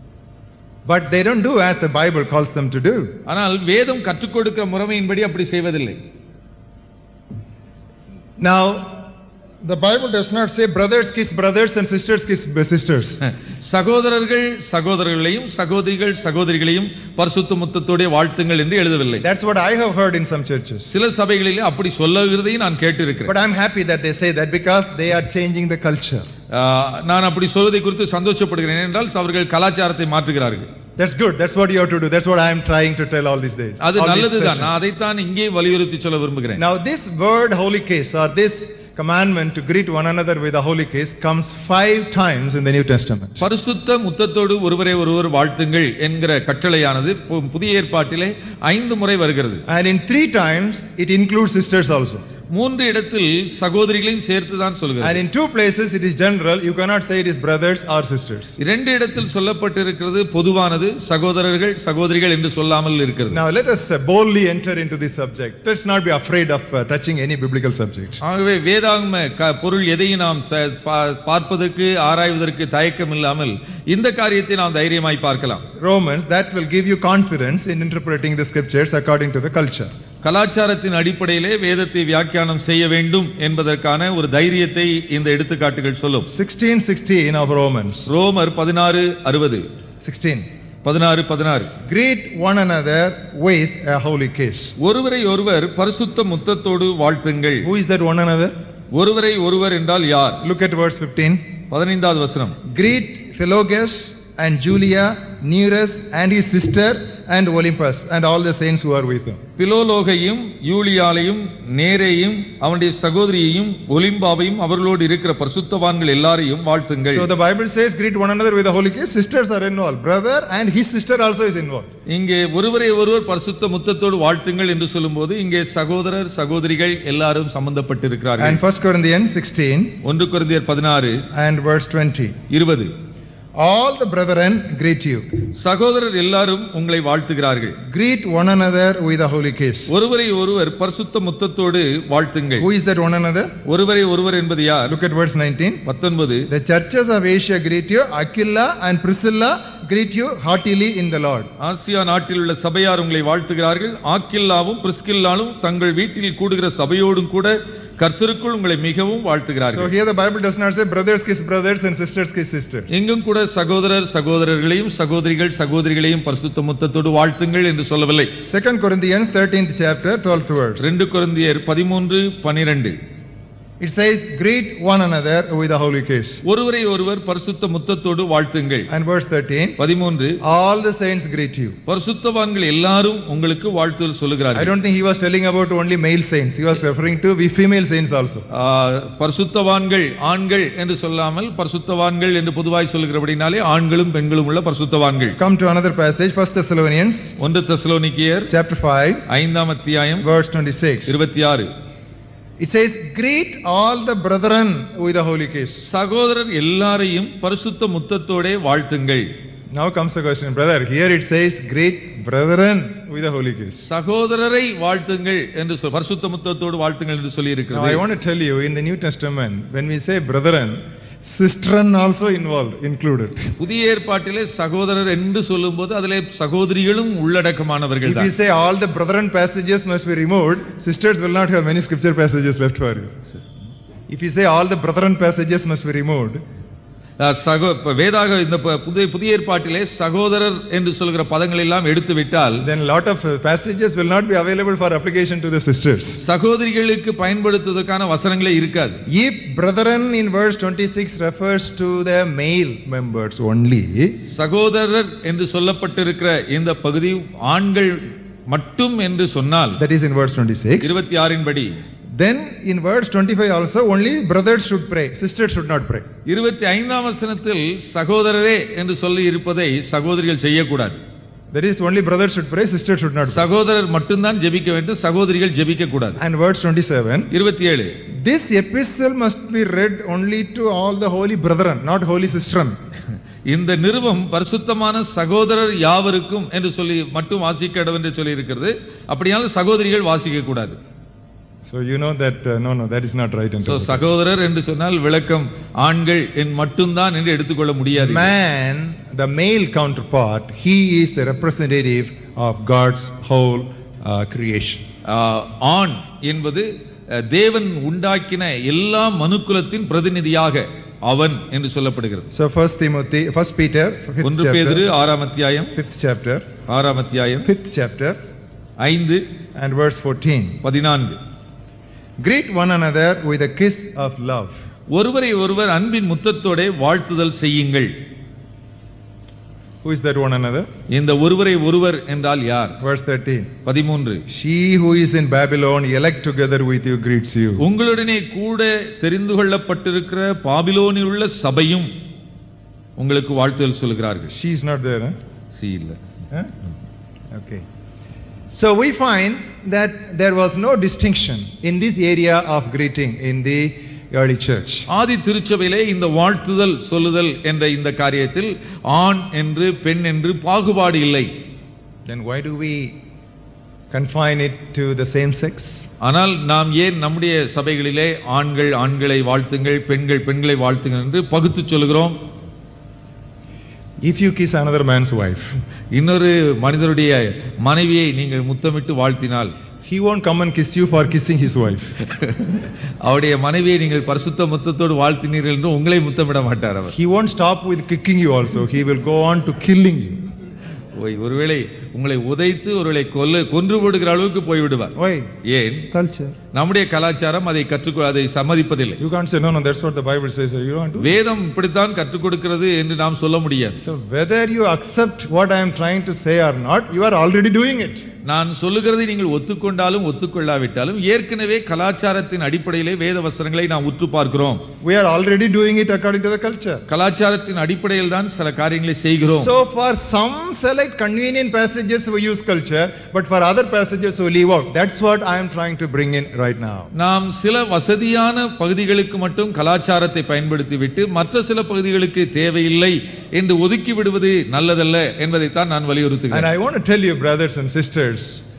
But they don't do as the Bible calls them to do. ஆனால் வேதம் கற்றுக் கொடுக்கிற முறைமையின்படி அப்படி செய்வதில்லை Now, the Bible does not say brothers kiss brothers and sisters kiss sisters. சகோதரர்கள் சகோதரர்களையும் சகோதரிகள் சகோதரிகளையும் பரிசுத்த முத்தத்தோடே வாழ்த்துங்கள் என்று எழுதவில்லை That's what I have heard in some churches. சில சபைகளிலே அப்படி சொல்லுகிறதையும் நான் கேட்டிருக்கிறேன் But I'm happy that they say that because they are changing the culture. ஆ, நான் அப்படி சொல்வதை குறித்து சந்தோஷப்படுகிறேன் என்றால் அவர்கள் கலாச்சாரத்தை மாற்றுகிறார்கள் That's good. That's what you have to do. That's what I am trying to tell all these days. அது all these நல்லதுதான் sessions. நான் அதைத்தான் இங்கே வலியுறுத்தி சொல்ல விரும்புகிறேன் Now, this word holy kiss or this commandment to greet one another with a holy kiss comes five times in the New Testament. பரிசுத்த முத்தத்தோடு ஒருவரை ஒருவர் வாழ்த்துங்கள் என்கிற கட்டளையானது பு- புதிய ஏற்பாட்டிலே ஐந்து முறை வருகிறது And in three times, it includes sisters also. மூன்று இடத்தில் சகோதரிகளையும் சேர்த்து தான் And சொல்கிறது in two places, it is general. You cannot say it is brothers or sisters. இரண்டு இடத்தில் சொல்லப்பட்டிருக்கிறது பொதுவானது சகோதரர்கள் சகோதரிகள் என்று சொல்லாமல் இருக்கிறது Now, let us uh, boldly enter into this subject. Let's not be afraid of uh, touching any biblical subject. ஆகவே வேதாகம க- பொருள் எதையும் நாம் த- பா- பார்ப்பதற்கு ஆராய்வதற்கு தயக்கம் இல்லாமல் இந்த காரியத்தை நாம் தைரியமாய் பார்க்கலாம் Romans, that will give you confidence in interpreting the scriptures according to the culture. கலாச்சாரத்தின் அடிப்படையிலே வேதத்தை வியாக்கியானம் செய்ய வேண்டும் என்பதற்கான ஒரு தைரியத்தை இந்த எடுத்துக்காட்டுகள் சொல்லும் 1616 of Romans. ரோமர் பதினாறு அறுபது 16. பதினாறு பதினாறு Greet one another with a holy kiss. ஒருவரை ஒருவர் பரிசுத்த முத்தத்தோடு வாழ்த்துங்கள் Who is that one another? ஒருவரை ஒருவர் என்றால் யார் Look at verse 15. பதினைந்தாவது வசனம் Greet Philogus and Julia, Nereus and his sister, and Olympus, and all the saints who are with him. பிலோலோகையும் யூலியாலையும் நேரேயும் அவனுடைய சகோதரியையும் ஒலிம்பாவையும் அவர்களோடு இருக்கிற பரிசுத்தவான்கள் எல்லாரையும் வாழ்த்துங்கள் So the Bible says, greet one another with the Holy Kiss. Sisters are involved. Brother and his sister also is involved. இங்கே ஒருவரை ஒருவர் பரிசுத்த முத்தத்தோடு வாழ்த்துங்கள் என்று சொல்லும்போது இங்கே சகோதரர் சகோதரிகள் எல்லாரும் சம்பந்தப்பட்டிருக்கிறார்கள் And 1 Corinthians 16 ஒன்று குருந்தியர் பதினாறு and verse 20. இருபது All the brethren greet you. சகோதரர் எல்லாரும் உங்களை வாழ்த்துகிறார்கள் Greet one another with a holy kiss. ஒருவரை ஒருவர் பரிசுத்த முத்தத்தோடு வாழ்த்துங்கள் Who is that one another? ஒருவரை ஒருவர் என்பது யார் Look at verse 19. பத்தொன்பது The churches of Asia greet you. Aquila and Priscilla greet you heartily in the Lord. Asia நாட்டில் உள்ள சபையார் உங்களை வாழ்த்துகிறார்கள் ஆக்கில்லாவும் பிரிஸ்கில்லாலும் தங்கள் வீட்டில் கூடுகிற சபையோடும் கூட கர்த்தருக்குள் உங்களை மிகவும் So வாழ்த்துகிறார்கள் here the Bible does not say brothers kiss brothers and sisters kiss sisters. எங்கும் கூட சகோதரர் சகோதரர்களையும் சகோதரிகள் சகோதரிகளையும் பரிசுத்த முத்தத்தோடு வாழ்த்துங்கள் என்று சொல்லவில்லை 2 Corinthians 13th chapter 12th verse. ரெண்டு கொரிந்தியர் பதிமூன்று பனிரெண்டு It says greet one another with a holy kiss. ஒருவரை ஒருவர் பரிசுத்த முத்தத்தோடு வாழ்த்துங்கள் And verse 13. பதிமூன்று All the saints greet you. பரிசுத்தவான்கள் எல்லாரும் உங்களுக்கு வாழ்த்துதல் I சொல்லுகிறார்கள் don't think he was telling about only male saints. He was referring to we female saints also. ஆ, பரிசுத்தவான்கள் ஆண்கள் என்று சொல்லாமல் பரிசுத்தவான்கள் என்று பொதுவாய் சொல்லுகிறபடினாலே ஆண்களும் பெண்களும் உள்ள பரிசுத்தவான்கள் Come to another passage, 1 Thessalonians ஒன்று தெசலோனிக்கியர் chapter 5, ஐந்தாம் அத்தியாயம் verse 26. இருபத்தி ஆறு It says, Greet all the brethren with a holy kiss. சகோதரர் எல்லாரையும் பரிசுத்த முத்தத்தோடே வாழ்த்துங்கள் Now comes the question, brother. Here it says, Greet brethren with a holy kiss. சகோதரரை வாழ்த்துங்கள் என்று சொல் பரிசுத்த முத்தத்தோடு வாழ்த்துங்கள் என்று சொல்லி Now I இருக்கிறது want to tell you, in the New Testament, when we say brethren, sistren also involved, included. புதிய ஏற்பாட்டிலே சகோதரர் என்று சொல்லும்போது அதிலே சகோதரிகளும் உள்ளடக்கமானவர்கள் If you தான் say all the brethren passages must be removed, sisters will not have many scripture passages left for you. If you say all the brethren passages must be removed, அஹ், சகோ இப்ப வேதாக இந்த ப- புதிய புதிய ஏற்பாட்டிலே சகோதரர் என்று சொல்கிற பதங்கள் எல்லாம் எடுத்து விட்டால் then lot of uh, passages will not be available for application to the sisters. சகோதரிகளுக்கு பயன்படுத்துவதற்கான வசனங்களே இருக்காது If brethren in verse 26 refers to the male members only, சகோதரர் என்று சொல்லப்பட்டிருக்கிற இந்த பகுதி ஆண்கள் மட்டும் என்று சொன்னால் that is in verse 26, இருபத்தி ஆறின் படி then in verse 25 also only brothers should pray, sisters should not pray. இருபத்தி ஐந்தாம் வசனத்தில் சகோதரரே என்று சொல்லி இருப்பதை சகோதரிகள் செய்யக்கூடாது That is only brothers should pray, sisters should not pray. சகோதரர் மட்டும்தான் ஜெபிக்க வேண்டும் சகோதரிகள் ஜெபிக்க கூடாது And verse 27, இருபத்தி ஏழு this epistle must be read only to all the holy brethren, not holy sistren. இந்த நிறுவம் பரிசுத்தமான சகோதரர் யாவருக்கும் என்று சொல்லி மட்டும் வாசிக்க என்று சொல்லி இருக்கிறது அப்படியாலும் சகோதரிகள் வாசிக்க கூடாது So you know that, uh, no, no, that is not right. So, interpretation. சகோதரர் என்று சொன்னால் விளக்கம் ஆண்கள் என் மட்டும்தான் என்று எடுத்துக்கொள்ள முடியாது Man, the male counterpart, he is the representative of God's whole uh, creation. ஆஹ், ஆண் என்பது அஹ், தேவன் உண்டாக்கின எல்லா மனுக்குலத்தின் பிரதிநிதியாக அவன் என்று சொல்லப்படுகிறது So First Timothy, First Peter, fifth ஒன்று பேதுரு chapter, ஆறாம் அத்தியாயம் fifth chapter, ஆறாம் அத்தியாயம் fifth chapter, ஐந்து and verse 14. பதினான்கு Greet one another with a kiss of love. ஒருவரை ஒருவர் அன்பின் முத்தத்தோட வாழ்த்துதல் செய்யுங்கள் Who is that one another? இந்த ஒருவரை ஒருவர் என்றால் யார் Verse 13. பதிமூன்று She who is in Babylon, elect together with you, greets you. உங்களுடனே கூட தெரிந்து கொள்ளப்பட்டிருக்கிற பாபிலோனில் உள்ள சபையும் உங்களுக்கு வாழ்த்துதல் சொல்கிறார்கள் She is not there, huh? சி இல்ல Huh? Okay. So we find that there was no distinction in this area of greeting in the early church. ஆதி திருச்சபையிலே இந்த வாழ்த்துதல் சொல்லுதல் என்ற இந்த காரியத்தில் ஆண் என்று பெண் என்று பாகுபாடு இல்லை Then why do we confine it to the same sex? ஆனால் நாம் ஏன் நம்முடைய சபைகளிலே ஆண்கள் ஆண்களை வாழ்த்துங்கள் பெண்கள் பெண்களை வாழ்த்துங்கள் என்று பகுத்து சொல்கிறோம் If you kiss another man's wife, இன்னொரு மனிதருடைய மனைவியை நீங்கள் முத்தமிட்டு வாழ்த்தினால் he won't come and kiss you for kissing his wife. அவருடைய மனைவியை நீங்கள் பரிசுத்த முத்தத்தோடு வாழ்த்தினீர்கள் என்று உங்களை முத்தமிட மாட்டார் அவர் He won't stop with kicking you also. He will go on to killing you. ஓய், ஒருவேளை உங்களை உதைத்து ஒருவரை கொல்ல கொன்று போடுகிற அளவுக்கு போய்விடுவார் Why? ஏன் Culture. நம்முடைய கலாச்சாரம் அதை கற்றுக்கொ அதை சம்மதிப்பதில்லை You can't say, no, no, that's what the Bible says. You don't do. வேதம் இப்படித்தான் கற்றுக் கொடுக்கிறது என்று நாம் சொல்ல முடியாது So whether you accept what I am trying to say or not, you are already doing it. நான் சொல்லுகிறதை நீங்கள் ஒத்துக்கொண்டாலும் ஒத்துக்கொள்ளாவிட்டாலும் ஏற்கனவே கலாச்சாரத்தின் அடிப்படையிலே வேத வசனங்களை நாம் உற்று பார்க்கிறோம் We are already doing it according to the culture. கலாச்சாரத்தின் அடிப்படையில் தான் சில காரியங்களை செய்கிறோம் So for some select convenient passages we use culture, but for other passages we leave out. That's what I am trying to bring in right now. நாம் சில வசதியான பகுதிகளுக்கு மட்டும் கலாச்சாரத்தை பயன்படுத்திவிட்டு மற்ற சில பகுதிகளுக்கு தேவையில்லை என்று ஒதுக்கி விடுவது நல்லதல்ல என்பதைத்தான் நான் And வலியுறுத்துகிறேன் I want to tell you, brothers and sisters,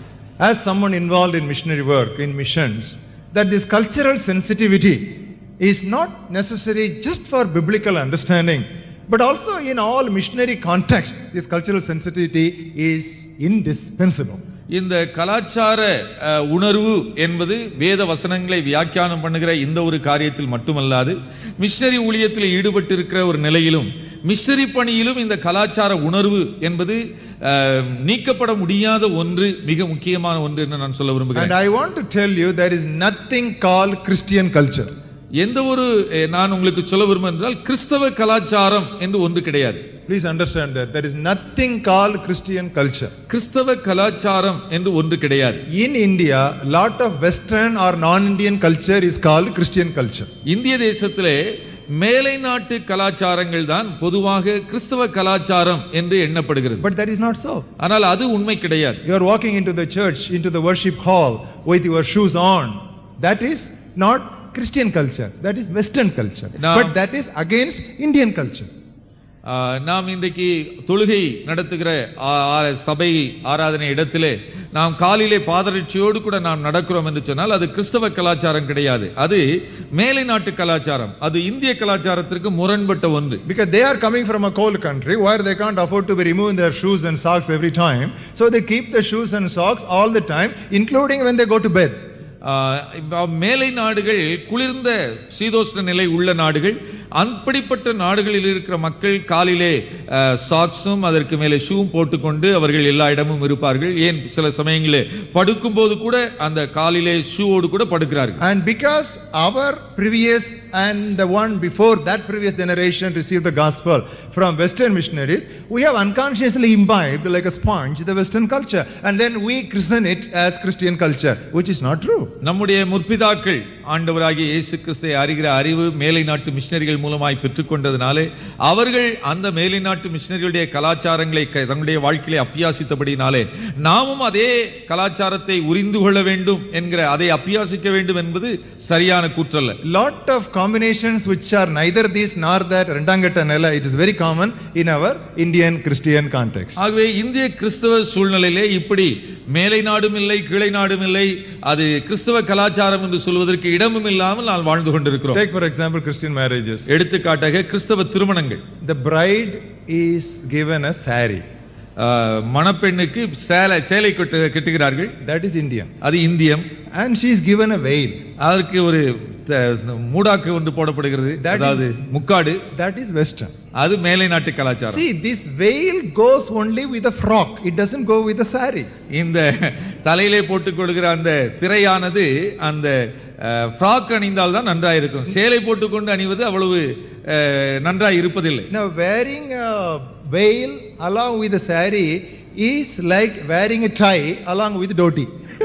as someone involved in missionary work, in missions, that this cultural sensitivity is not necessary just for biblical understanding, but also in all missionary contexts, this cultural sensitivity is indispensable. இந்த கலாச்சார அஹ், உணர்வு என்பது வேத வசனங்களை வியாக்கியானம் பண்ணுகிற இந்த ஒரு காரியத்தில் மட்டுமல்லாது மிஷனரி ஊழியத்தில் ஈடுபட்டிருக்கிற ஒரு நிலையிலும் மிஷனரி பணியிலும் இந்த கலாச்சார உணர்வு என்பது அஹ், நீக்கப்பட முடியாத ஒன்று மிக முக்கியமான ஒன்று என்று நான் சொல்ல And விரும்புகிறேன் I want to tell you there is nothing called Christian culture. எந்த ஒரு அஹ், நான் உங்களுக்கு சொல்ல விரும்புகிறேன் என்றால் கிறிஸ்தவ கலாச்சாரம் என்று ஒன்று கிடையாது Please understand that there is nothing called Christian culture. கிறிஸ்தவ கலாச்சாரம் என்று ஒன்று கிடையாது In India, lot of Western or non-Indian culture is called Christian culture. இந்திய தேசத்திலே மேலை நாட்டு கலாச்சாரங்கள் தான் பொதுவாக கிறிஸ்தவ கலாச்சாரம் என்று எண்ணப்படுகிறது But that is not so. ஆனால் அது உண்மை கிடையாது You are walking into the church, into the worship hall with your shoes on. That is not Christian culture. That is Western culture. Now- But that is against Indian culture. ஆஹ், நாம் இன்றைக்கு தொழுகை நடத்துகிற ஆ- ஆ- சபை ஆராதனை இடத்திலே நாம் காலிலே பாதரட்சியோடு கூட நாம் நடக்கிறோம் என்று சொன்னால் அது கிறிஸ்தவ கலாச்சாரம் கிடையாது அது மேலை நாட்டு கலாச்சாரம் அது இந்திய கலாச்சாரத்திற்கு முரண்பட்ட ஒன்று Because they are coming from a cold country where they can't afford to be removing their shoes and socks every time. So they keep the shoes and socks all the time, including when they go to bed. ஆஹ், இப்ப மேலை நாடுகள் குளிர்ந்த சீதோஷ்ண நிலை உள்ள நாடுகள் அப்படிப்பட்ட நாடுகளில் இருக்கிற மக்கள் காலிலே ஆஹ், சாக்ஸும் அதற்கு மேலே ஷூவும் போட்டுக்கொண்டு அவர்கள் எல்லா இடமும் இருப்பார்கள் ஏன் சில சமயங்களில் படுக்கும்போது கூட அந்த காலிலே ஷூவோடு கூட படுக்கிறார்கள் And because our previous and the one before that previous generation received the gospel from Western missionaries, we have unconsciously imbibed like a sponge the Western culture. And then we christen it as Christian culture, which is not true. நம்முடைய முற்பிதாக்கள் ஆண்டவராகிய இயேசு கிறிஸ்தை அறிகிற அறிவு மேலை நாட்டு மிஷினரிகள் மூலமாய் பெற்றுக்கொண்டதினாலே அவர்கள் அந்த மேலை நாட்டு மிஷினரிகளுடைய கலாச்சாரங்களை க- தங்களுடைய வாழ்க்கையிலே அப்பியாசித்தபடினாலே நாமும் அதே கலாச்சாரத்தை உரிந்து கொள்ள வேண்டும் என்கிற அதை அப்பியாசிக்க வேண்டும் என்பது சரியான கூற்றல்ல Lot of combinations which are neither this nor that, Rendangata Nella, it is very common in our Indian Christian context. ஆகவே இந்திய கிறிஸ்தவ சூழ்நிலையிலே இப்படி மேலை நாடும் இல்லை கீழை நாடும் இல்லை அது கிறிஸ்தவ கலாச்சாரம் என்று சொல்வதற்கு இடமும் இல்லாமல் நாம் வாழ்ந்து கொண்டிருக்கிறோம் Take for example Christian marriages. எடுத்துக்காட்டாக கிறிஸ்தவ திருமணங்கள் The bride is given a sari. ஆஹ், மணப்பெண்ணுக்கு சேலை சேலை கட்டு கட்டுகிறார்கள் That is Indian. அது இந்தியம் And she is given a veil. அதற்கு ஒரு த- மூடாக்கு ஒன்று போடப்படுகிறது That is- அதாவது முக்காடு That is Western. அது மேலை நாட்டு கலாச்சாரம் See, this veil goes only with a frock. It doesn't go with a sari. இந்த தலையிலே போட்டுக் கொள்கிற அந்த திரையானது அந்த ஃப்ராக் அணிந்தால் தான் நன்றாக இருக்கும் சேலை போட்டுக்கொண்டு அணிவது அவ்வளவு அஹ், நன்றாய் இருப்பதில்லை Now, wearing a veil along with a sari is like wearing a tie along with dhoti.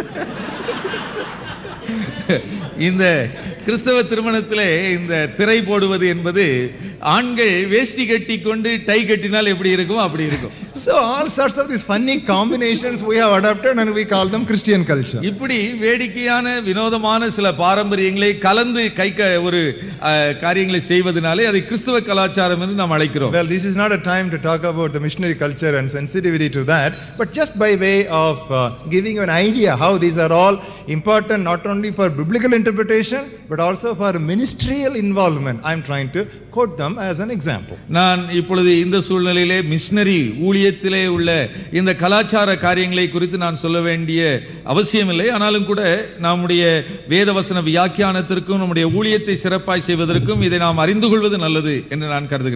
இந்த கிறிஸ்தவ திருமணத்திலே இந்த திரை போடுவது என்பது ஆண்கள் வேஷ்டி கட்டி கொண்டு டை கட்டினால் எப்படி இருக்கும் அப்படி இருக்கும் So, all sorts of these funny combinations we have adopted and we call them Christian culture. இப்படி வேடிக்கையான வினோதமான சில பாரம்பரியங்களை கலந்து கை க- ஒரு அஹ், காரியங்களை செய்வதனாலே அதை கிறிஸ்தவ கலாச்சாரம் என்று நாம் அழைக்கிறோம் Well, this is not a time to talk about the missionary culture and sensitivity to that, but just by way of uh, giving you an idea how these are all important not only for biblical interpretation but also for ministerial involvement. I'm trying to quote them as an example. நான் இப்பொழுது இந்த சூழ்நிலையிலே மிஷனரி ஊழியத்திலே உள்ள இந்த கலாச்சார காரியங்களை குறித்து நான் சொல்ல வேண்டிய அவசியமில்லை ஆனாலும் கூட நம்முடைய வேதவசன வியாக்கியானத்திற்கும் நம்முடைய ஊழியத்தை சிறப்பாய் செய்வதற்கும் இதை நாம் அறிந்து கொள்வது நல்லது என்று நான் கருதுகிறேன்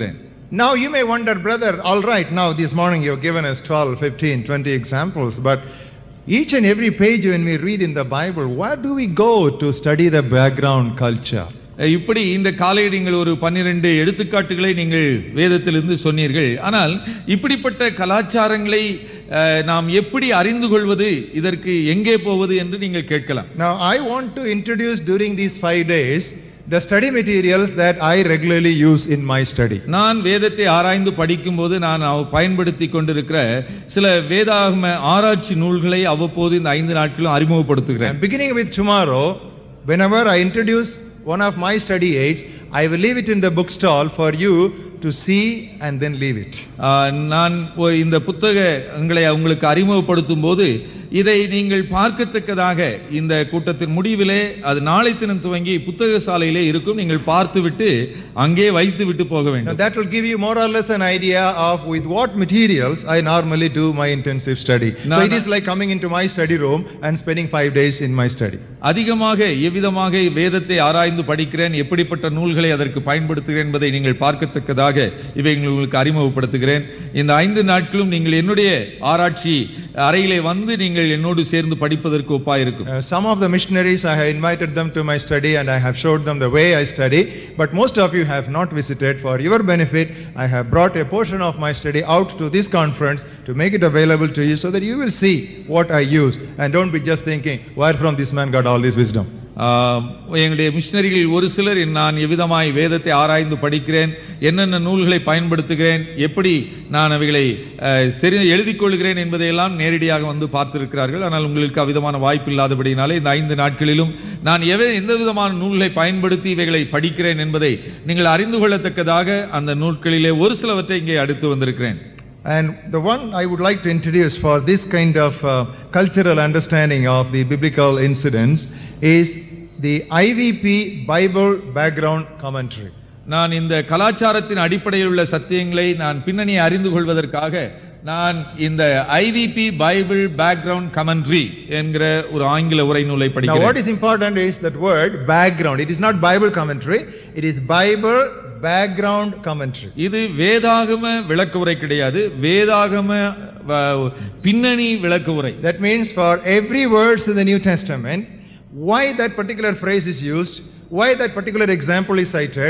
Now you may wonder, brother, all right, now this morning you've given us 12, 15, 20 examples, but each and every page when we read in the Bible, where do we go to study the background culture? அஹ் இப்படி இந்த காலை நீங்கள் ஒரு பன்னிரண்டு எடுத்துக்காட்டுகளை நீங்கள் வேதத்திலிருந்து சொன்னீர்கள் ஆனால் இப்படிப்பட்ட கலாச்சாரங்களை அஹ், நாம் எப்படி அறிந்து கொள்வது இதற்கு எங்கே போவது என்று நீங்கள் கேட்கலாம் Now I want to introduce during these five days the study materials that I regularly use in my study. நான் வேதத்தை ஆராய்ந்து படிக்கும்போது நான் அவ- பயன்படுத்தி கொண்டிருக்கிற சில வேதாகம ஆராய்ச்சி நூல்களை அவ்வப்போது இந்த ஐந்து நாட்களும் அறிமுகப்படுத்துகிறேன் And beginning with tomorrow, whenever I introduce one of my study aids, I will leave it in the bookstall for you to see and then leave it. ஆஹ், நான் ஒ- இந்த புத்தகங்களை உங்களுக்கு அறிமுகப்படுத்தும் போது இதை நீங்கள் பார்க்கத்தக்கதாக இந்த கூட்டத்தின் முடிவிலே அது நாளை தினம் துவங்கி புத்தக சாலையிலே இருக்கும் நீங்கள் பார்த்துவிட்டு அங்கே வைத்து விட்டு போக Now வேண்டும் that will give you more or less an idea of with what materials I normally do my intensive study. So No, it no. is like coming into my study room and spending five days in my study. அதிகமாக எவ்விதமாக வேதத்தை ஆராய்ந்து படிக்கிறேன் எப்படிப்பட்ட நூல்களை அதற்கு பயன்படுத்துகிறேன் என்பதை நீங்கள் பார்க்கத்தக்கதாக இவை உங்களுக்கு அறிமுகப்படுத்துகிறேன் இந்த ஐந்து நாட்களும் நீங்கள் என்னுடைய ஆராய்ச்சி அறையிலே வந்து நீங்கள் என்னோடு சேர்ந்து படிப்பதற்கு ஒப்பாயிருக்கும் Uh, some of the missionaries, I have invited them to my study and I have showed them the way I study, but most of you have not visited. For your benefit, I have brought a portion of my study out to this conference to make it available to you so that you will see what I use and don't be just thinking, where from this man got all this wisdom. ஆஹ், எங்களுடைய மிஷினரிகளில் ஒரு சிலர் நான் எவ்விதமாய் வேதத்தை ஆராய்ந்து படிக்கிறேன் என்னென்ன நூல்களை பயன்படுத்துகிறேன் எப்படி நான் அவைகளை ஆஹ், தெரி எழுதிக் கொள்கிறேன் என்பதையெல்லாம் நேரடியாக வந்து பார்த்திருக்கிறார்கள் ஆனால் உங்களுக்கு அவ்விதமான வாய்ப்பு இல்லாதபடினாலே இந்த ஐந்து நாட்களிலும் நான் எவை எந்த விதமான நூல்களை பயன்படுத்தி இவைகளை படிக்கிறேன் என்பதை நீங்கள் அறிந்து கொள்ளத்தக்கதாக அந்த நூல்களிலே ஒரு சிலவற்றை இங்கே அடுத்து வந்திருக்கிறேன் And the one I would like to introduce for this kind of uh, cultural understanding of the biblical incidents is the IVP Bible Background Commentary. நான் இந்த கலாச்சாரத்தின் அடிப்படையில் உள்ள சத்தியங்களை நான் பின்னணியை அறிந்து கொள்வதற்காக நான் இந்த ஐவிபி பைபிள் பேக்ரவுண்ட் கமெண்ட்ரி என்கிற ஒரு ஆங்கில உரைநூலை Now, what படிக்கிறேன் is important is that word background. It is not Bible commentary, it is Bible background commentary. இது வேதாகம விளக்க உரை கிடையாது வேதாகம வ- பின்னணி விளக்க உரை That means for every verse in the New Testament, why that particular phrase is used, why that particular example is cited,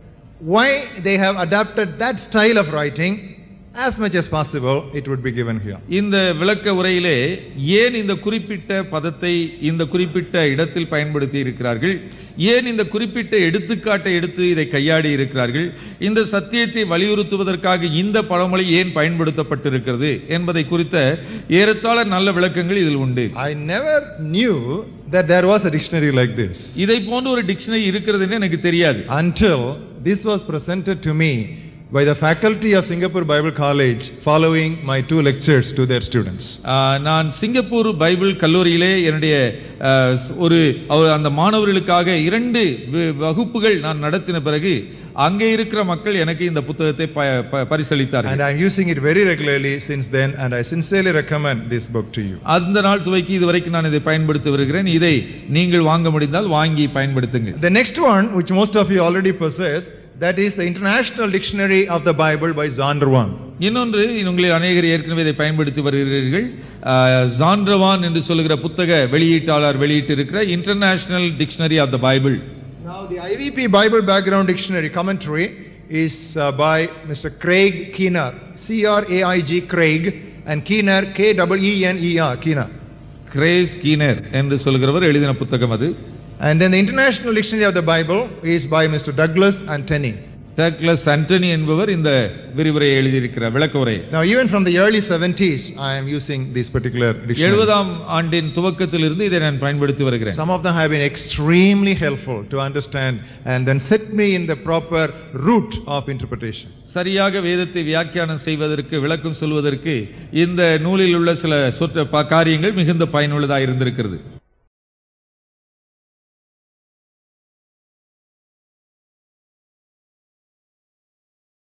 why they have adapted that style of writing, as much as possible, it would be given here. இந்த விளக்க உரையிலே ஏன் இந்த குறிப்பிட்ட பதத்தை இந்த குறிப்பிட்ட இடத்தில் பயன்படுத்தி இருக்கிறார்கள் ஏன் இந்த குறிப்பிட்ட எடுத்துக்காட்டை எடுத்து இதை கையாடி இருக்கிறார்கள் இந்த சத்தியத்தை வலியுறுத்துவதற்காக இந்த பழமொழி ஏன் பயன்படுத்தப்பட்டிருக்கிறது என்பதை குறித்த ஏறத்தாழ நல்ல விளக்கங்கள் இதில் உண்டு I never knew that there was a dictionary like this இதை போன்ற ஒரு டிக்ஷனரி இருக்கிறதுன்னு எனக்கு தெரியாது until this was presented to me by the faculty of Singapore Bible College following my two lectures to their students. ஆஹ், நான் சிங்கப்பூர் பைபிள் கல்லூரியிலே என்னுடைய ஆஹ், ஒரு அவர் அந்த மாணவர்களுக்காக இரண்டு வ- வகுப்புகள் நான் நடத்தின பிறகு அங்கே இருக்கிற மக்கள் எனக்கு இந்த புத்தகத்தை ப- ப- And பரிசளித்தார்கள் I'm using it very regularly since then, and I sincerely recommend this book to you. அந்த நாள் துவக்கி இதுவரைக்கும் நான் இதை பயன்படுத்தி வருகிறேன் இதை நீங்கள் வாங்க முடிந்தால் வாங்கி பயன்படுத்துங்க The next one, which most of you already possess, that is the International Dictionary of the Bible by Zondervan. இன்னொன்று உங்களில் அநேகர் ஏற்கனவே இதை பயன்படுத்தி வருகிறீர்கள் ஆஹ், ஜான்ரவான் என்று சொல்லுகிற புத்தக வெளியீட்டாளர் வெளியிட்டிருக்கிற international dictionary of the Bible Now, the IVP Bible Background Dictionary commentary is uh, by Mr. Craig Keener, C R A I G Craig, and Keener, K E E N E R, Keener. Craig Keener என்று சொல்கிறவர் எழுதின புத்தகம் அது And then the International Dictionary of the Bible is by Mr. Douglas Antony. Douglas Antony என்பவர் இந்த விரிவுரையை எழுதியிருக்கிற விளக்க உரையை Now, even from the early 70s, I am using this particular dictionary. எழுபதாம் ஆண்டின் துவக்கத்திலிருந்து இதை நான் பயன்படுத்தி வருகிறேன் Some of them have been extremely helpful to understand and then set me in the proper route of interpretation. சரியாக வேதத்தை வியாக்கியானம் செய்வதற்கு விளக்கம் சொல்வதற்கு இந்த நூலில் உள்ள சில சொற்ற ப- காரியங்கள் மிகுந்த பயனுள்ளதாக இருந்திருக்கிறது